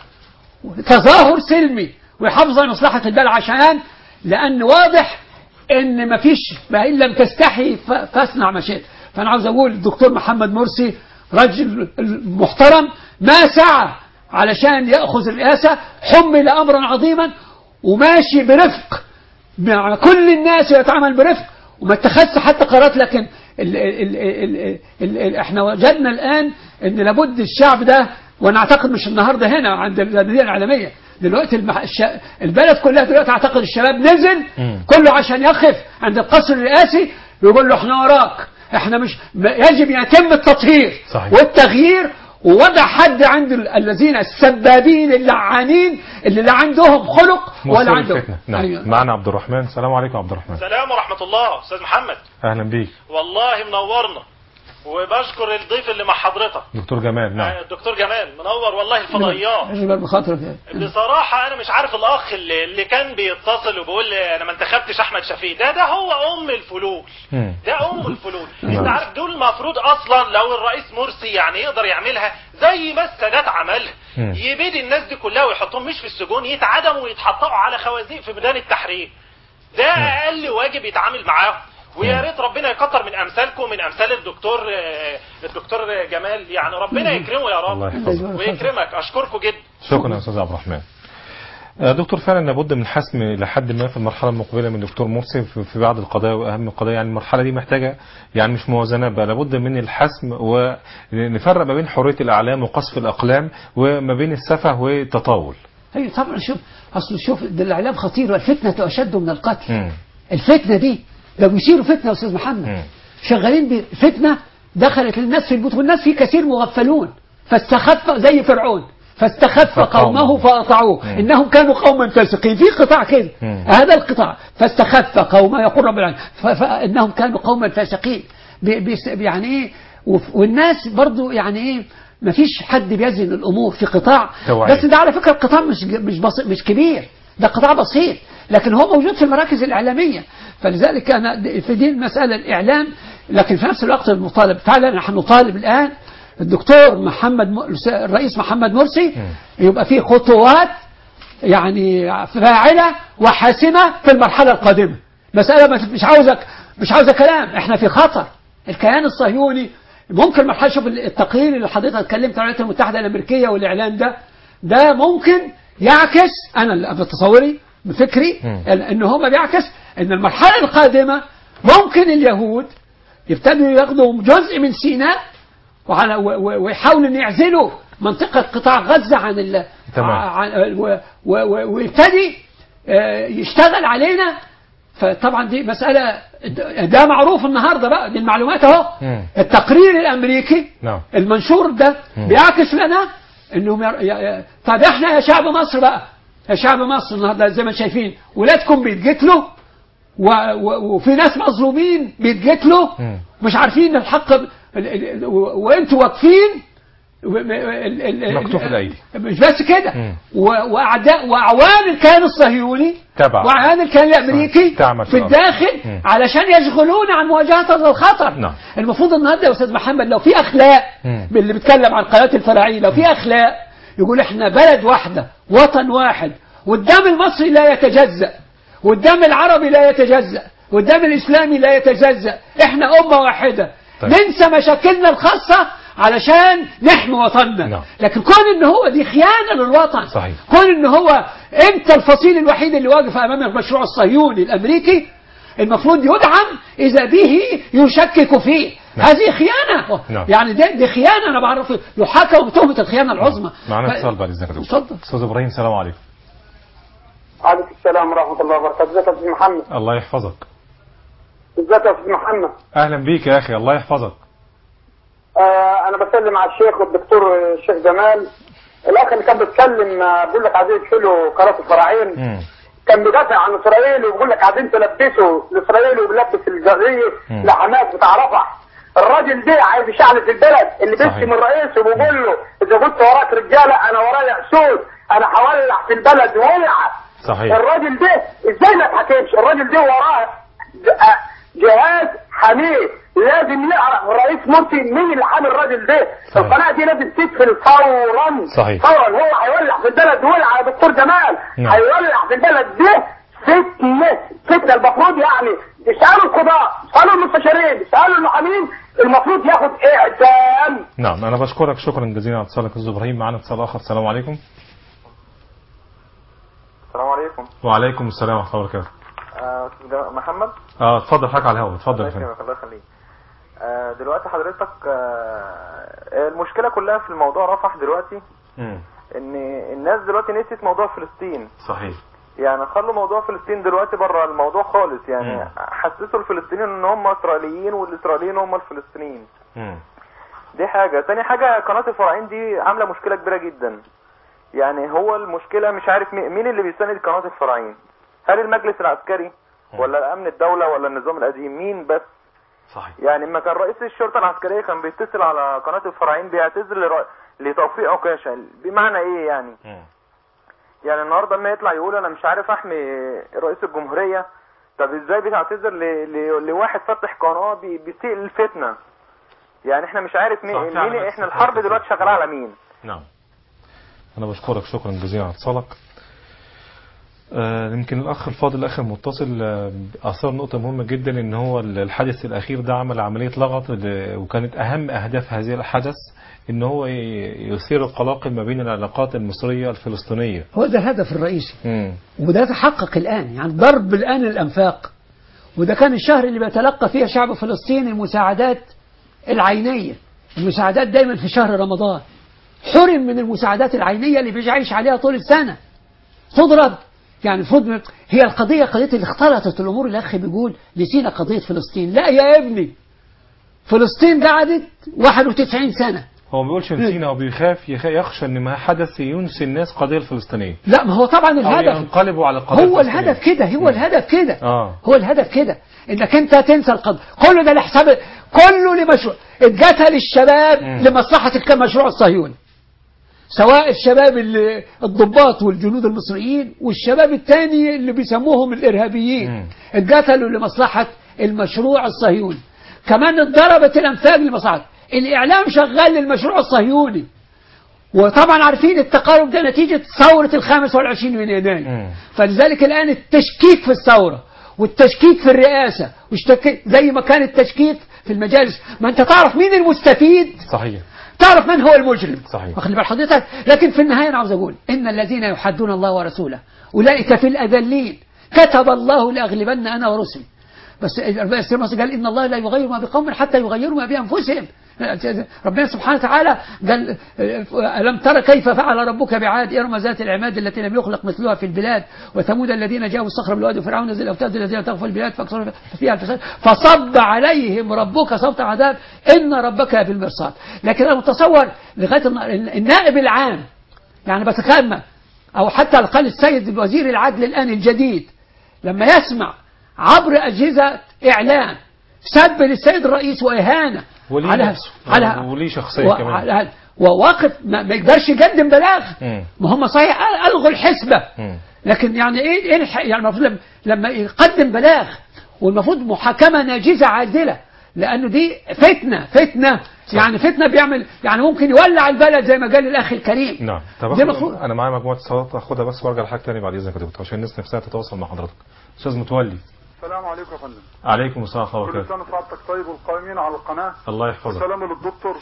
تظاهر سلمي ويحافظ على مصلحه البلد عشان لان واضح ان ما فيش ما ان لم تستحي ف- فاصنع ما شئت فانا عاوز اقول الدكتور محمد مرسي رجل محترم ما سعى علشان ياخذ الرئاسه حمل امرا عظيما وماشي برفق مع كل الناس يتعامل برفق وما اتخذش حتى قرارات لكن ال ال ال ال ال ال احنا وجدنا الان ان لابد الشعب ده وانا اعتقد مش النهارده هنا عند الانديه العالميه دلوقتي المح... الش... البلد كلها دلوقتي اعتقد الشباب نزل مم. كله عشان يقف عند القصر الرئاسي يقول له احنا وراك احنا مش م- يجب يتم التطهير صحيح. والتغيير ووضع حد عند ال- الذين السبابين اللعانين اللي لا عندهم خلق ولا مصدر عندهم الفتنة نعم أيوة. معنا عبد الرحمن السلام عليكم عبد الرحمن سلام ورحمة الله أستاذ محمد أهلا بيك والله منورنا وبشكر الضيف اللي مع حضرتك دكتور جمال نعم الدكتور جمال منور والله الفضائيات اجبر بخاطرك بصراحة أنا مش عارف الأخ اللي, اللي كان بيتصل وبيقول لي أنا ما انتخبتش أحمد شفيق ده ده هو أم الفلول مم. ده أم الفلول نعم. أنت عارف دول المفروض أصلا لو الرئيس مرسي يعني يقدر يعملها زي ما السادات عملها مم. يبيد الناس دي كلها ويحطهم مش في السجون يتعدموا ويتحطوا على خوازيق في ميدان التحرير ده أقل واجب يتعامل معاهم ويا مم. ريت ربنا يكتر من امثالكم من امثال الدكتور آه، الدكتور جمال يعني ربنا يكرمه يا رب الله يحفظه. ويكرمك اشكركم جدا شكرا يا أستاذ عبد الرحمن آه، دكتور فعلا لابد من حسم لحد ما في المرحلة المقبلة من دكتور مرسي في في بعض القضايا وأهم القضايا يعني المرحلة دي محتاجة يعني مش موازنات بقى لابد من الحسم ونفرق ما بين حرية الأعلام وقصف الأقلام وما بين السفه والتطاول ايوه طبعا شوف اصل شوف ده الاعلام خطير والفتنه اشد من القتل مم. الفتنه دي ده بيصيروا فتنه يا استاذ محمد مم. شغالين بفتنه دخلت الناس في البيوت والناس في كثير مغفلون فاستخف زي فرعون فاستخف فقومه. قومه فاطاعوه مم. انهم كانوا قوما فاسقين في قطاع كده مم. هذا القطاع فاستخف قومه يقول رب العالمين ف- فانهم كانوا قوما فاسقين بي- بيس- يعني ايه وف- والناس برضو يعني ايه ما فيش حد بيزن الامور في قطاع توعية. بس ده على فكره القطاع مش مش بسيط مش كبير ده قطاع بسيط لكن هو موجود في المراكز الاعلاميه فلذلك انا في دي المساله الاعلام لكن في نفس الوقت المطالب فعلا نحن نطالب الان الدكتور محمد م... الرئيس محمد مرسي يبقى فيه خطوات يعني فاعله وحاسمه في المرحله القادمه مساله ما- مش عاوزك مش عاوزه كلام احنا في خطر الكيان الصهيوني ممكن مرحله شوف التقرير اللي حضرتك اتكلمت عن الولايات المتحده الامريكيه والاعلان ده ده ممكن يعكس انا اللي بتصوري بفكري مم. ان هو بيعكس ان المرحله القادمه ممكن اليهود يبتدوا ياخدوا جزء من سيناء وعلى و- و- ويحاولوا ان يعزلوا منطقه قطاع غزه عن ال تمام. عن و- و- و- ويبتدي آه، يشتغل علينا فطبعا دي مسألة ده معروف النهاردة بقى دي المعلومات اهو مم. التقرير الأمريكي نعم المنشور ده مم. بيعكس لنا انهم ير... ي... ي... طب احنا يا شعب مصر بقى يا شعب مصر النهارده زي ما شايفين ولادكم بيتقتلوا و... و... وفي ناس مظلومين بيتقتلوا مم. مش عارفين الحق ال... ال... ال... و... وانتوا واقفين و- ال- ال- ال- مكتوف الأيدي. مش بس كده مم. و- واعداء واعوان الكيان الصهيوني تبع. واعوان الكيان الامريكي تعمل في في الأرض. الداخل مم. علشان يشغلون عن مواجهه هذا الخطر نعم. المفروض النهارده يا استاذ محمد لو في اخلاق مم. باللي بيتكلم عن القناه الفراعيه لو في اخلاق يقول احنا بلد واحده وطن واحد والدم المصري لا يتجزأ والدم العربي لا يتجزأ والدم الاسلامي لا يتجزأ احنا امه واحده طيب. ننسى مشاكلنا الخاصه علشان نحمي وطننا نعم. لكن كون ان هو دي خيانه للوطن صحيح. كون ان هو انت الفصيل الوحيد اللي واقف امام المشروع الصهيوني الامريكي المفروض يدعم اذا به يشكك فيه نعم. هذه خيانه نعم. يعني دي, دي خيانه انا بعرف يحاكم بتهمه الخيانه العظمى معنا ف- اتصال بعد اذنك يا دكتور اتفضل استاذ ابراهيم السلام عليكم عليكم السلام ورحمة الله وبركاته ازيك يا أستاذ محمد الله يحفظك ازيك يا أستاذ محمد اهلا بيك يا اخي الله يحفظك آه أنا بسلم على الشيخ والدكتور الشيخ جمال الأخ اللي كان بيتكلم آه، بيقول لك عايزين يشيلوا قناة الفراعين مم. كان بيدافع عن إسرائيل وبيقول لك عايزين تلبسوا لإسرائيل وبيلبس الجزية مم. لحماس بتاع رفح الراجل ده عايز يشعل في البلد اللي صحيح. بيشتم الرئيس وبيقول له إذا كنت وراك رجالة أنا ورايا أسود أنا هولع في البلد ولع صحيح الراجل ده ازاي ما اتحكمش الراجل ده وراه ج- آه جهاز حميد لازم يعرف الرئيس مرسي مين اللي حامي الراجل ده صحيح. القناه دي لازم تقفل فورا صحيح. فورا هو هيولع في البلد ولع يا دكتور جمال نعم. هيولع في البلد ده فتنه فتنه المفروض يعني اسالوا القضاء اسالوا المستشارين اسالوا المحامين المفروض ياخد اعدام نعم انا بشكرك شكرا جزيلا على اتصالك استاذ ابراهيم معنا اتصال اخر السلام عليكم السلام عليكم وعليكم السلام ورحمه الله وبركاته آه، أستاذ جمال- محمد اه اتفضل حضرتك على الهواء اتفضل يا الله فندم يكرمك الله يخليك آه، دلوقتي حضرتك آه، المشكلة كلها في الموضوع رفح دلوقتي مم. ان الناس دلوقتي نسيت موضوع فلسطين صحيح يعني خلوا موضوع فلسطين دلوقتي بره الموضوع خالص يعني مم. حسسوا الفلسطينيين ان هم اسرائيليين والاسرائيليين هم الفلسطينيين مم. دي حاجة تاني حاجة قناة الفراعين دي عاملة مشكلة كبيرة جدا يعني هو المشكلة مش عارف مي- مين اللي بيساند قناة الفراعين هل المجلس العسكري ولا امن الدولة ولا النظام القديم مين بس صحيح يعني لما كان رئيس الشرطة العسكرية كان بيتصل على قناة الفراعين بيعتذر لر- لتوفيق عكاشة بمعنى ايه يعني مم. يعني النهارده اما يطلع يقول انا مش عارف احمي رئيس الجمهورية طب ازاي بتعتذر ل... ل... لواحد فتح قناة بي... بيسيء الفتنة يعني احنا مش عارف مين, صح، فعلا مين احنا استفاد الحرب كتير. دلوقتي شغالة على مين نعم أنا بشكرك شكرا جزيلا على اتصالك آه، يمكن الأخ الفاضل الأخ المتصل آه، أثار نقطة مهمة جدا إن هو الحدث الأخير ده عمل عملية لغط ل- وكانت أهم أهداف هذه الحدث إن هو ي- يثير القلاقل ما بين العلاقات المصرية الفلسطينية هو ده الهدف الرئيسي مم. وده تحقق الآن يعني ضرب الآن الأنفاق وده كان الشهر اللي بيتلقى فيه شعب فلسطين المساعدات العينية المساعدات دايما في شهر رمضان حرم من المساعدات العينية اللي بيعيش عليها طول السنة تضرب يعني المفروض هي القضية قضية اللي اختلطت الأمور الأخ بيقول نسينا قضية فلسطين لا يا ابني فلسطين قعدت 91 سنة هو ما بيقولش نسينا هو بيخاف يخ- يخشى ان ما حدث ينسي الناس القضيه الفلسطينيه لا ما هو طبعا او الهدف ينقلبوا على القضيه هو الفلسطينية. الهدف كده هو الهدف كده اه هو الهدف كده انك انت تنسى القدر كله ده لحساب كله لمشروع اتقتل الشباب مم. لمصلحة المشروع الصهيوني سواء الشباب اللي الضباط والجنود المصريين والشباب التاني اللي بيسموهم الارهابيين مم. اتقتلوا لمصلحة المشروع الصهيوني كمان اتضربت الانفاق لمصلحة الاعلام شغال للمشروع الصهيوني وطبعا عارفين التقارب ده نتيجة ثورة الخامس والعشرين من يناير مم. فلذلك الآن التشكيك في الثورة والتشكيك في الرئاسة والتشكيك زي ما كان التشكيك في المجالس ما انت تعرف مين المستفيد صحيح تعرف من هو المجرم صحيح. واخد بال حضرتك لكن في النهاية أنا عاوز أقول إن الذين يحدون الله ورسوله أولئك في الأذلين كتب الله لأغلبن أنا ورسلي بس بس مصر قال إن الله لا يغير ما بقوم حتى يغيروا ما بأنفسهم ربنا سبحانه وتعالى قال ألم ترى كيف فعل ربك بعاد إرم ذات العماد التي لم يخلق مثلها في البلاد وثمود الذين جاءوا الصخر بالوادي وفرعون ذي الأوتاد الذين طغوا في البلاد فأكثروا فيها الفساد فصب عليهم ربك صوت عذاب إن ربك بالمرصاد لكن أنا متصور لغاية النا- النائب العام يعني بتكلم أو حتى قال السيد وزير العدل الآن الجديد لما يسمع عبر أجهزة إعلام سب للسيد الرئيس وإهانة وليه على نفسه على وليه شخصيه كمان وعلى- وواقف ما, ما يقدرش يقدم بلاغ مم. ما هم صحيح ألغوا الحسبة مم. لكن يعني ايه ايه الح- يعني المفروض لما- لما يقدم بلاغ والمفروض محاكمه ناجزه عادله لانه دي فتنه فتنه يعني فتنه بيعمل يعني ممكن يولع البلد زي ما قال الاخ الكريم نعم طب دي أخد المفروض انا معايا مجموعه اتصالات اخدها بس وارجع لحاجه ثانيه بعد اذنك يا دكتور عشان الناس نفسها تتواصل مع حضرتك استاذ متولي السلام عليكم يا فندم عليكم السلام ورحمه الله كل وبركاته سنه وسعادتك طيب والقائمين على القناه الله يحفظك والسلام للدكتور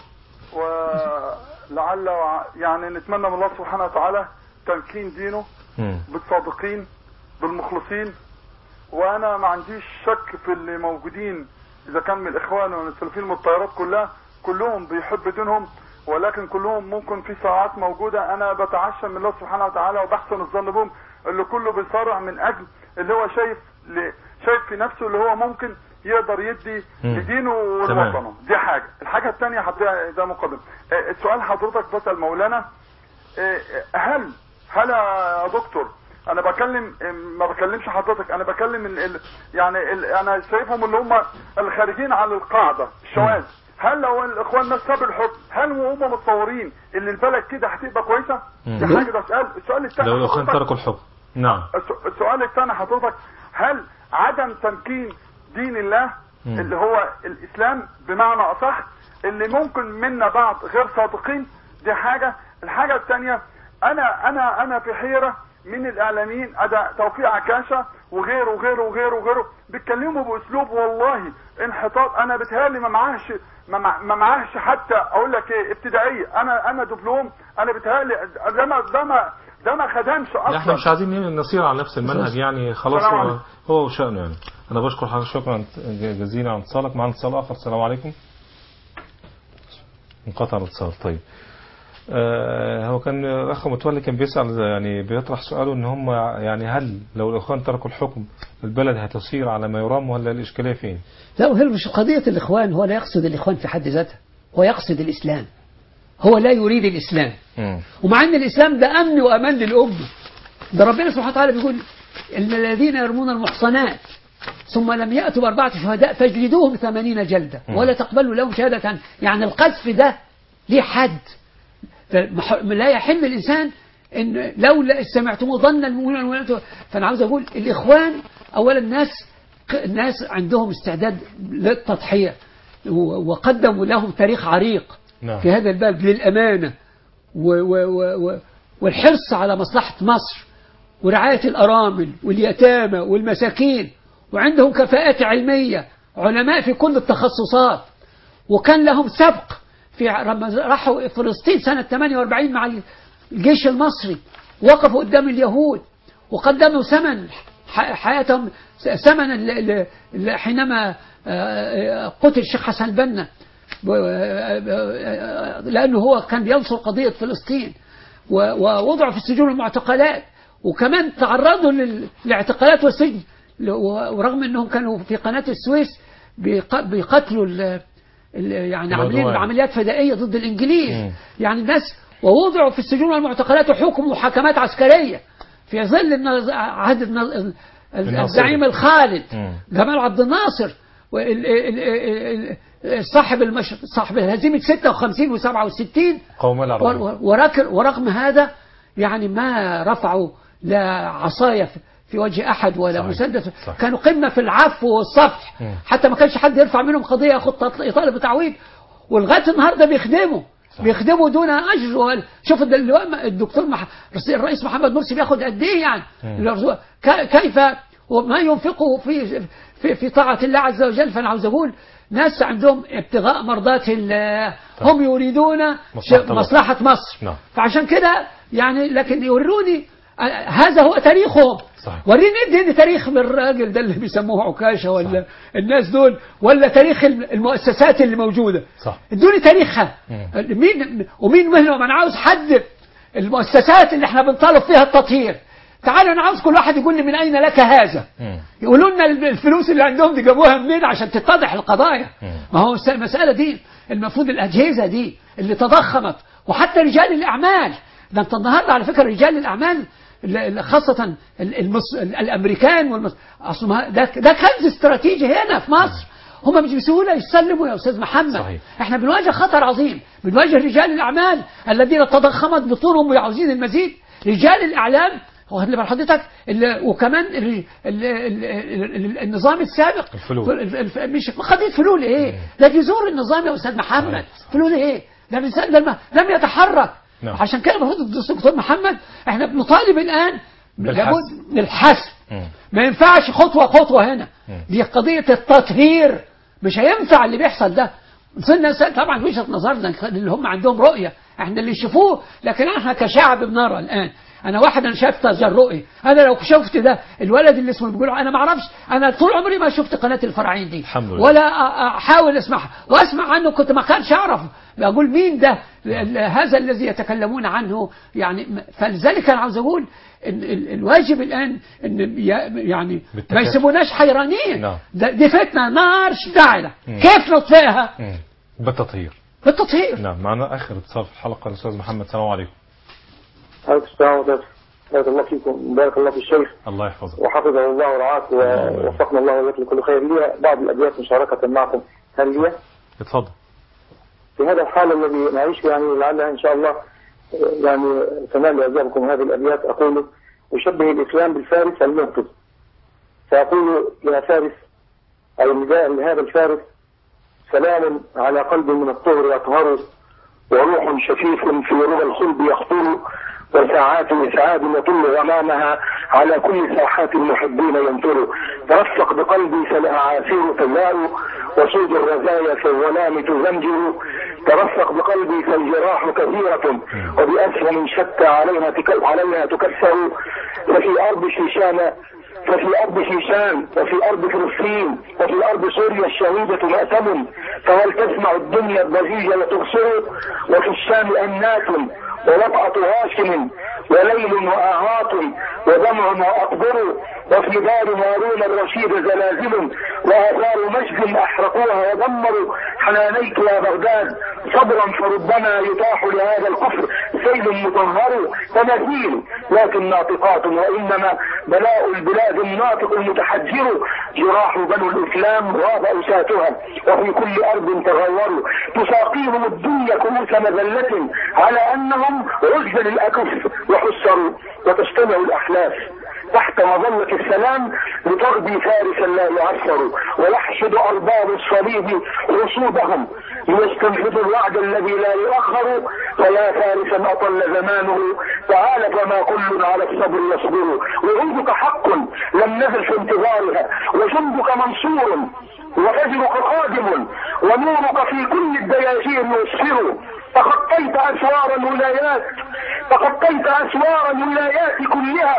ولعل وع- يعني نتمنى من الله سبحانه وتعالى تمكين دينه مم. بالصادقين بالمخلصين وانا ما عنديش شك في اللي موجودين اذا كان من الاخوان ومن السلفيين من الطيارات كلها كلهم بيحب دينهم ولكن كلهم ممكن في ساعات موجودة انا بتعشى من الله سبحانه وتعالى وبحسن الظن بهم اللي كله بيصارع من اجل اللي هو شايف ل- شايف في نفسه اللي هو ممكن يقدر يدي مم. لدينه تمام. ولوطنه دي حاجة الحاجة الثانية هديها ده مقدم آه، السؤال حضرتك بسأل مولانا آه، هل هل يا دكتور انا بكلم ما بكلمش حضرتك انا بكلم ال ال يعني ال انا شايفهم اللي هم الخارجين عن القاعده الشواذ هل لو الاخوان ناس ساب الحكم هل وهم متصورين ان البلد كده هتبقى كويسه؟ مم. دي حاجه ده سؤال السؤال الثاني لو الأخوان حضرتك- تركوا الحكم نعم الس- السؤال الثاني حضرتك هل عدم تمكين دين الله مم. اللي هو الاسلام بمعنى اصح اللي ممكن منا بعض غير صادقين دي حاجه الحاجه الثانيه انا انا انا في حيره من الاعلاميين ادى توفيق عكاشه وغيره وغيره وغيره وغيره بيتكلموا باسلوب والله انحطاط انا بتهيألي ما معاهش ما مع- ما معاهش حتى اقول لك ايه ابتدائيه انا انا دبلوم انا بتهيألي ده ما ده ما ده ما خدمش اصلا لا احنا مش عايزين نصير على نفس المنهج يعني خلاص السلام هو, عليكم. هو وشأنه يعني انا بشكر حضرتك شكرا جزيلا عن اتصالك معنا اتصال اخر السلام عليكم انقطع الاتصال طيب آه هو كان الاخ متولي كان بيسأل يعني بيطرح سؤاله ان هم يعني هل لو الاخوان تركوا الحكم البلد هتصير على ما يرام ولا الاشكاليه فين؟ لا وهي مش قضية الإخوان هو لا يقصد الإخوان في حد ذاتها هو يقصد الإسلام هو لا يريد الإسلام مم. ومع أن الإسلام ده أمن وأمان للأمة ده ربنا سبحانه وتعالى بيقول إن الذين يرمون المحصنات ثم لم يأتوا بأربعة شهداء فاجلدوهم ثمانين جلدة مم. ولا تقبلوا لهم شهادة يعني القذف ده ليه حد فمح- لا يحل الإنسان إن لو لا سمعتموه ظن المؤمنون والمؤمنات فأنا عاوز أقول الإخوان أولا الناس الناس عندهم استعداد للتضحية و- وقدموا لهم تاريخ عريق نعم. في هذا الباب للأمانة و و و و والحرص على مصلحة مصر ورعاية الأرامل واليتامى والمساكين وعندهم كفاءات علمية علماء في كل التخصصات وكان لهم سبق في لما راحوا فلسطين سنة 48 مع الجيش المصري وقفوا قدام اليهود وقدموا ثمن ح- حياتهم ثمن ال- ال- ال- حينما آه، آه، قتل الشيخ حسن البنا و- آه، آه، لأنه هو كان بينصر قضية فلسطين و- ووضعوا في السجون المعتقلات وكمان تعرضوا لل- للاعتقالات والسجن ل- و- ورغم انهم كانوا في قناة السويس بيق- بيقتلوا ال- ال- يعني عاملين العدوان. عمليات فدائية ضد الإنجليز مم. يعني الناس ووضعوا في السجون والمعتقلات وحكموا محاكمات عسكرية في ظل النز- عهد النز- ال- الناصري. الزعيم الخالد مم. جمال عبد الناصر وال- ال- ال- ال- صاحب المش... صاحب هزيمة 56 و67 قوم العرب وركن ورغم هذا يعني ما رفعوا لا عصاية في- في وجه أحد ولا صحيح. مسدس صحيح. كانوا قمة في العفو والصفح مم. حتى ما كانش حد يرفع منهم قضية ياخد تط- يطالب بتعويض ولغاية النهاردة بيخدموا بيخدموا دون أجر ولا- شوف الد- اللواء- الدكتور مح... الرئيس محمد مرسي بياخد قد إيه يعني مم. الأرزاق. ك- كيف وما ينفقه في في في طاعة الله عز وجل فأنا عاوز أقول ناس عندهم ابتغاء مرضات الله هم يريدون مصلحة ش- الله. مصلحة مصر نعم. فعشان كده يعني لكن يوروني آه، هذا هو تاريخهم صحيح. وريني اديني تاريخ من الراجل ده اللي بيسموه عكاشة ولا الناس دول ولا تاريخ الم- المؤسسات اللي موجودة صح ادوني تاريخها مم. مين ومين منهم انا عاوز حد المؤسسات اللي احنا بنطالب فيها التطهير تعالوا انا عاوز كل واحد يقول لي من اين لك هذا مم. يقولوا لنا الفلوس اللي عندهم دي جابوها منين عشان تتضح القضايا مم. ما هو الس- المسألة دي المفروض الأجهزة دي اللي تضخمت وحتى رجال الأعمال ده انت النهارده على فكرة رجال الأعمال ال- ال- خاصة ال- المص... ال- الأمريكان والمص... أصل ما- ده ده كنز استراتيجي هنا في مصر هم مش بسهولة يسلموا يا أستاذ محمد صحيح. احنا بنواجه خطر عظيم بنواجه رجال الأعمال الذين تضخمت بطونهم وعاوزين المزيد رجال الإعلام واخد بال حضرتك ال- وكمان ال ال ال ال النظام السابق الفلول. ال- الف- مش قضية فلول ايه ده جذور النظام يا أستاذ محمد صحيح. فلول ايه ده الإنسان ده الم- لم يتحرك نعم. عشان كده المفروض الدكتور محمد احنا بنطالب الآن بالحسم. لابد من الحسم مم. ما ينفعش خطوة خطوة هنا مم. دي قضية التطهير مش هينفع اللي بيحصل ده صرنا س- طبعا وجهة نظرنا اللي هم عندهم رؤية احنا اللي يشوفوه لكن احنا كشعب بنرى الآن انا واحد انا شايف تجرؤي انا لو شفت ده الولد اللي اسمه بيقول انا ما اعرفش انا طول عمري ما شفت قناه الفراعين دي الحمد لله. ولا أ- احاول اسمعها واسمع عنه كنت ما كانش اعرف اقول مين ده ال- هذا الذي يتكلمون عنه يعني م- فلذلك انا عاوز اقول إن ال- الواجب الان ان ي- يعني ما بالتكافؤ. يسيبوناش حيرانين نعم. ده- دي فتنه نار شتعله مم. كيف نطفئها مم. بالتطهير بالتطهير نعم معنا آخر اتصال في الحلقة الأستاذ محمد السلام عليكم عليكم السلام ورحمة بارك الله فيكم بارك الله في الشيخ الله يحفظك وحفظه الله ورعاك ووفقنا الله وإياك لكل خير لي بعض الأبيات مشاركة معكم هل لي اتفضل في هذا الحال الذي نعيش يعني لعلها إن شاء الله يعني تنال إعجابكم هذه الأبيات أقول أشبه الإسلام بالفارس المنقذ فأقول يا فارس أو نداء لهذا الفارس سلام على قلب من الطهر يطهر وروح شفيف في ربى الخلد يخطر وساعات إسعاد يطل غمامها على كل ساحات المحبين ينطر ترفق بقلبي فالأعاصير تزال وصود الرزايا في الظلام تزمجر ترفق بقلبي فالجراح كثيرة وبأسهم شتى عليها تك- عليها تكسر ففي أرض شيشان ففي أرض شيشان وفي أرض فلسطين وفي أرض سوريا الشهيدة مأتم فهل تسمع الدنيا الضجيج وتبصر وفي الشام أنات ووطأة هاشم وليل وآهات ودمع وأقبر وفي دار هارون الرشيد زلازل وآثار مجد أحرقوها ودمروا حنانيت يا بغداد صبرا فربما يطاح لهذا الكفر سيل مطهر تماثيل لكن ناطقات وإنما بلاء البلاد الناطق المتحجر جراح بنو الإسلام غاب أساتها وفي كل أرض تغوروا تساقيهم الدنيا كؤوس مذلة على أنهم عزل الأكف وحسروا وتجتمع الأحلاف تحت مظلة السلام لترضي فارسا لا يعثر ويحشد أرباب الصليب رصودهم ليستنفذوا الوعد الذي لا يؤخر فيا فارسا أطل زمانه تعال فما كل على الصبر يصبر وعودك حق لم نزل في انتظارها وجندك منصور وفجرك قادم ونورك في كل الدياجير يسفر تخطيت أسوار الولايات تخطيت أسوار الولايات كلها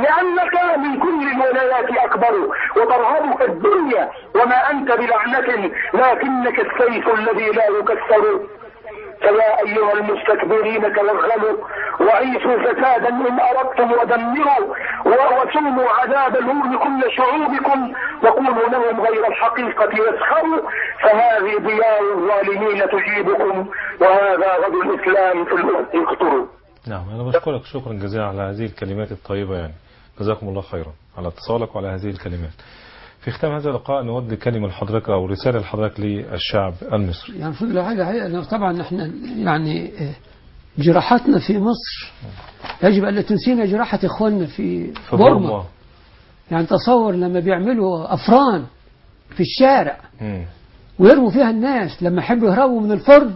لأنك من كل الولايات أكبر وترهبك الدنيا وما أنت بلعنة لكنك السيف الذي لا يكسر فيا أيها المستكبرين توغلوا وعيشوا فسادا إن أردتم ودمروا وسوموا عذاب الهون كل شعوبكم وقولوا لهم غير الحقيقة يسخروا فهذه ضياء الظالمين تجيبكم وهذا غد الإسلام في الأرض يقتروا نعم أنا بشكرك شكرا جزيلا على هذه الكلمات الطيبة يعني جزاكم الله خيرا على اتصالك وعلى هذه الكلمات في ختام هذا اللقاء نود كلمة لحضرتك أو رسالة لحضرتك للشعب المصري يعني في حاجة حقيقة طبعا احنا يعني جراحاتنا في مصر يجب أن لا تنسينا جراحة إخواننا في, في بورما بورما يعني تصور لما بيعملوا أفران في الشارع مم. ويرموا فيها الناس لما يحبوا يهربوا من الفرن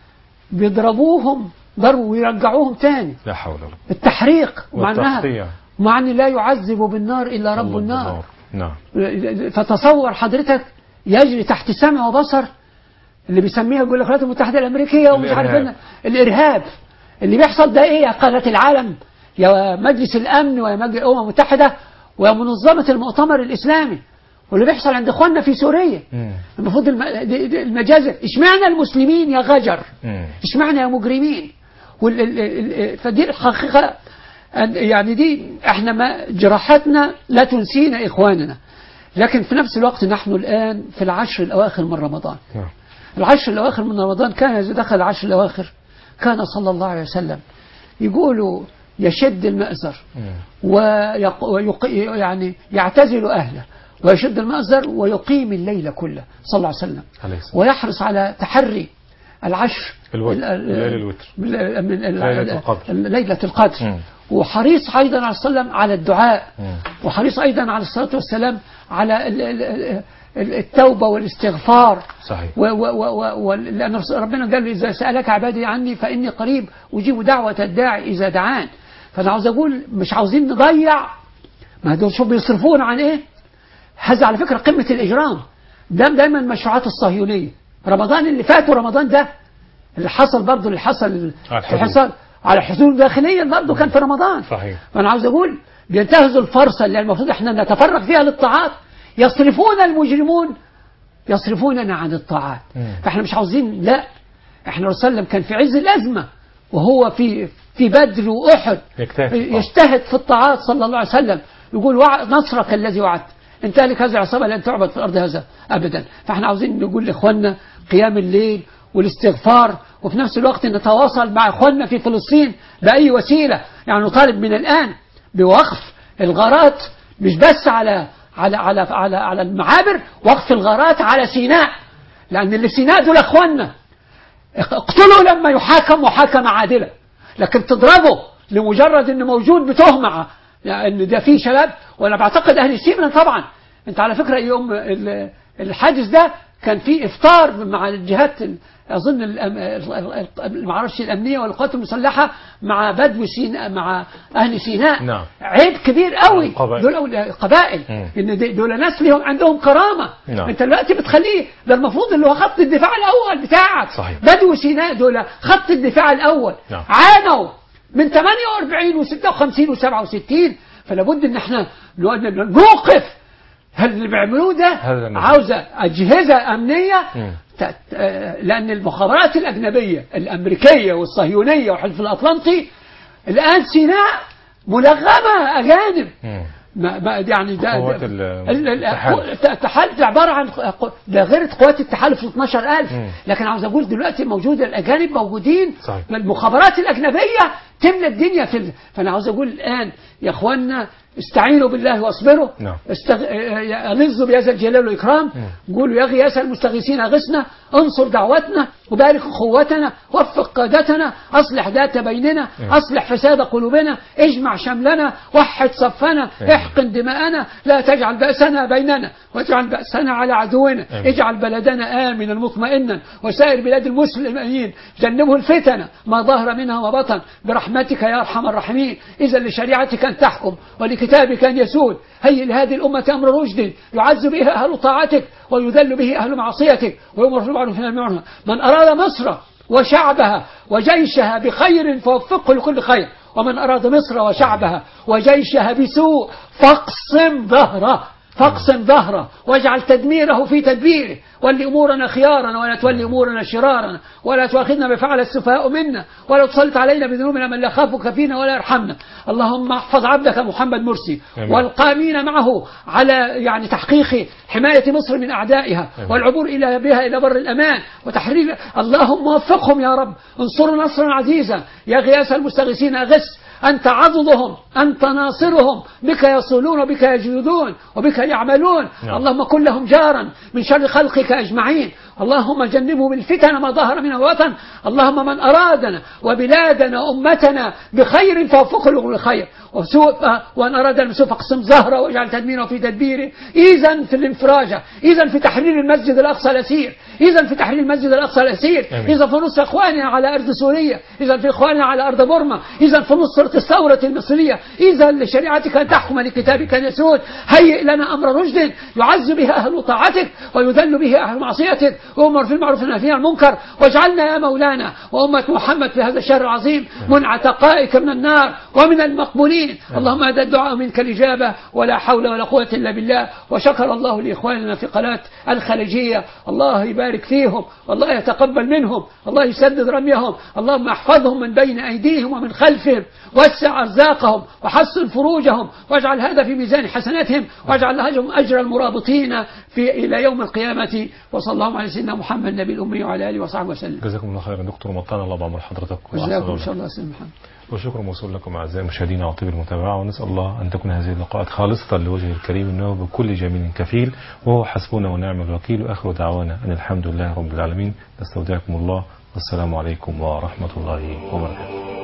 بيضربوهم ضربوا ويرجعوهم تاني لا حول ولا قوة التحريق مع انها والتقطيع مع ان لا يعذب بالنار الا رب الله النار نعم فتصور حضرتك يجري تحت سمع وبصر اللي بيسميها يقول لك الولايات المتحده الامريكيه ومش عارف الإرهاب. إيه الارهاب اللي بيحصل ده ايه يا قاده العالم يا مجلس الامن ويا مجلس الامم المتحده ويا منظمه المؤتمر الاسلامي واللي بيحصل عند اخواننا في سوريا مم. المفروض الم- دي- دي- المجازر اشمعنى المسلمين يا غجر مم. اشمعنى يا مجرمين وال- ال- ال- ال- فدي الحقيقة أن- يعني دي احنا ما جراحاتنا لا تنسينا إخواننا لكن في نفس الوقت نحن الآن في العشر الأواخر من رمضان نعم. العشر الأواخر من رمضان كان إذا دخل العشر الأواخر كان صلى الله عليه وسلم يقول يشد المأزر مم. ويق... ويق... يعني يعتزل أهله ويشد المأزر ويقيم الليل كله صلى الله عليه وسلم عليه السلام ويحرص على تحري العشر الوتر. ال- ال- ليالي الوتر. من من ال- ليلة القدر. ال- ليلة القدر مم. وحريص أيضا عليه السلام على الدعاء مم. وحريص أيضا على الصلاة والسلام على ال- ال- ال- التوبة والاستغفار صحيح و و و و لأن رس- ربنا قال إذا سألك عبادي عني فإني قريب أجيب دعوة الداعي إذا دعان فأنا عاوز أقول مش عاوزين نضيع ما دول شوف بيصرفون عن إيه هذا على فكرة قمة الإجرام ده دايما المشروعات الصهيونية رمضان اللي فات ورمضان ده اللي حصل برضه اللي حصل على الحدود. اللي حصل على حدود داخليا برضه كان في رمضان صحيح فانا عاوز اقول بينتهزوا الفرصه اللي المفروض احنا نتفرغ فيها للطاعات يصرفون المجرمون يصرفوننا عن الطاعات مم. فاحنا مش عاوزين لا احنا الرسول صلى الله عليه وسلم كان في عز الازمه وهو في في بدر واحد يجتهد يجتهد في الطاعات صلى الله عليه وسلم يقول وع- نصرك الذي وعدت ان تهلك هذه العصابه لن تعبد في الارض هذا ابدا فاحنا عاوزين نقول لاخواننا قيام الليل والاستغفار وفي نفس الوقت نتواصل مع اخواننا في فلسطين باي وسيله يعني نطالب من الان بوقف الغارات مش بس على على على على على المعابر وقف الغارات على سيناء لان اللي في سيناء دول اخواننا اقتلوا لما يحاكم محاكمة عادلة لكن تضربه لمجرد انه موجود بتهمة يعني ده في شباب وانا بعتقد اهل سينا طبعا انت على فكرة يوم ال- الحادث ده كان في افطار مع الجهات ال- اظن الأم- ال- ال- ال- ما اعرفش الامنيه والقوات المسلحه مع بدو سيناء مع اهل سيناء نعم. عيب كبير قوي القبائل. دول أول- قبائل مم. ان دي- دول ناس ليهم عندهم كرامه نعم. انت دلوقتي بتخليه ده المفروض اللي هو خط الدفاع الاول بتاعك صحيح. بدو سيناء دول خط الدفاع الاول نعم. عانوا من 48 و56 و67 فلا بد ان احنا نو- نوقف هل اللي بيعملوه ده هذا النظام. عاوزه اجهزه امنيه مم. ت- آه، لان المخابرات الاجنبيه الامريكيه والصهيونيه والحلف الاطلنطي الان سيناء ملغمه اجانب مم. ما ما يعني ده قوات ده- ال- ال- ال- التحالف. التحالف ده عباره عن ق- ده غير قوات التحالف ال 12000 مم. لكن عاوز اقول دلوقتي موجود الاجانب موجودين صحيح. المخابرات الاجنبيه تملى الدنيا في ال... فانا عاوز اقول الان يا اخوانا استعينوا بالله واصبروا نعم. استغ... ألظوا بهذا الجلال والإكرام قولوا يا غياث المستغيثين أغثنا انصر دعوتنا وبارك قوتنا وفق قادتنا أصلح ذات بيننا أصلح فساد قلوبنا اجمع شملنا وحد صفنا احقن دماءنا لا تجعل بأسنا بيننا واجعل بأسنا على عدونا آمين. اجعل بلدنا آمنا مطمئنا وسائر بلاد المسلمين جنبه الفتن ما ظهر منها وما بطن برحمتك يا أرحم الراحمين إذا لشريعتك أن تحكم ولكتابك أن يسود هيئ لهذه الأمة أمر رشد يعز به أهل طاعتك ويذل به أهل معصيتك ويؤمر بالمعروف والنهي عن المنكر من أراد مصر وشعبها وجيشها بخير فوفقه لكل خير ومن أراد مصر وشعبها وجيشها بسوء فاقسم ظهره فاقسم ظهره واجعل تدميره في تدبيره ول أمورنا خيارنا ولا تولي أمورنا شرارنا ولا تؤاخذنا بفعل السفهاء منا ولا تسلط علينا بذنوبنا من لا يخافك فينا ولا يرحمنا اللهم احفظ عبدك محمد مرسي آمين. والقائمين معه على يعني تحقيق حماية مصر من أعدائها آمين. والعبور إلى بها إلى بر الأمان وتحرير اللهم وفقهم يا رب انصر نصرا عزيزا يا غياث المستغيثين أغث أنت عضدهم أنت ناصرهم بك يصولون وبك يجودون وبك يعملون نعم. اللهم كن لهم جارا من شر خلقك أجمعين اللهم جنبهم الفتن ما ظهر من الوطن اللهم من أرادنا وبلادنا أمتنا بخير فوفقه له الخير وسوء وأن أراد المسوء فاقسم زهره واجعل تدميره في تدبيره إذا في الانفراجة إذا في تحرير المسجد الأقصى الأسير إذا في تحرير المسجد الأقصى الأسير آمين. إذا في نصر إخواننا على أرض سوريا إذا في إخواننا على أرض بورما إذا في نصرة الثورة المصرية إذا لشريعتك أن تحكم لكتابك أن يسود هيئ لنا أمر رشد يعز به أهل طاعتك ويذل به أهل معصيتك وأمر في المعروف والنهي عن المنكر واجعلنا يا مولانا وأمة محمد في هذا الشهر العظيم من عتقائك من النار ومن المقبولين اللهم هذا الدعاء منك الإجابة ولا حول ولا قوة إلا بالله وشكر الله لإخواننا في قناة الخليجية الله يبارك فيهم والله يتقبل منهم الله يسدد رميهم اللهم احفظهم من بين أيديهم ومن خلفهم وسع أرزاقهم وحسن فروجهم واجعل هذا في ميزان حسناتهم واجعل لهم أجر المرابطين في إلى يوم القيامة وصلى الله على سيدنا محمد النبي الأمي وعلى آله وصحبه وسلم جزاكم الله خيرا دكتور مطلع الله بعمر حضرتك جزاكم إن شاء الله سيدنا محمد وشكرا موصول لكم أعزائي المشاهدين على طيب المتابعة ونسأل الله أن تكون هذه اللقاءات خالصة لوجهه الكريم إنه بكل جميل كفيل وهو حسبنا ونعم الوكيل وآخر دعوانا أن الحمد لله رب العالمين نستودعكم الله والسلام عليكم ورحمة الله وبركاته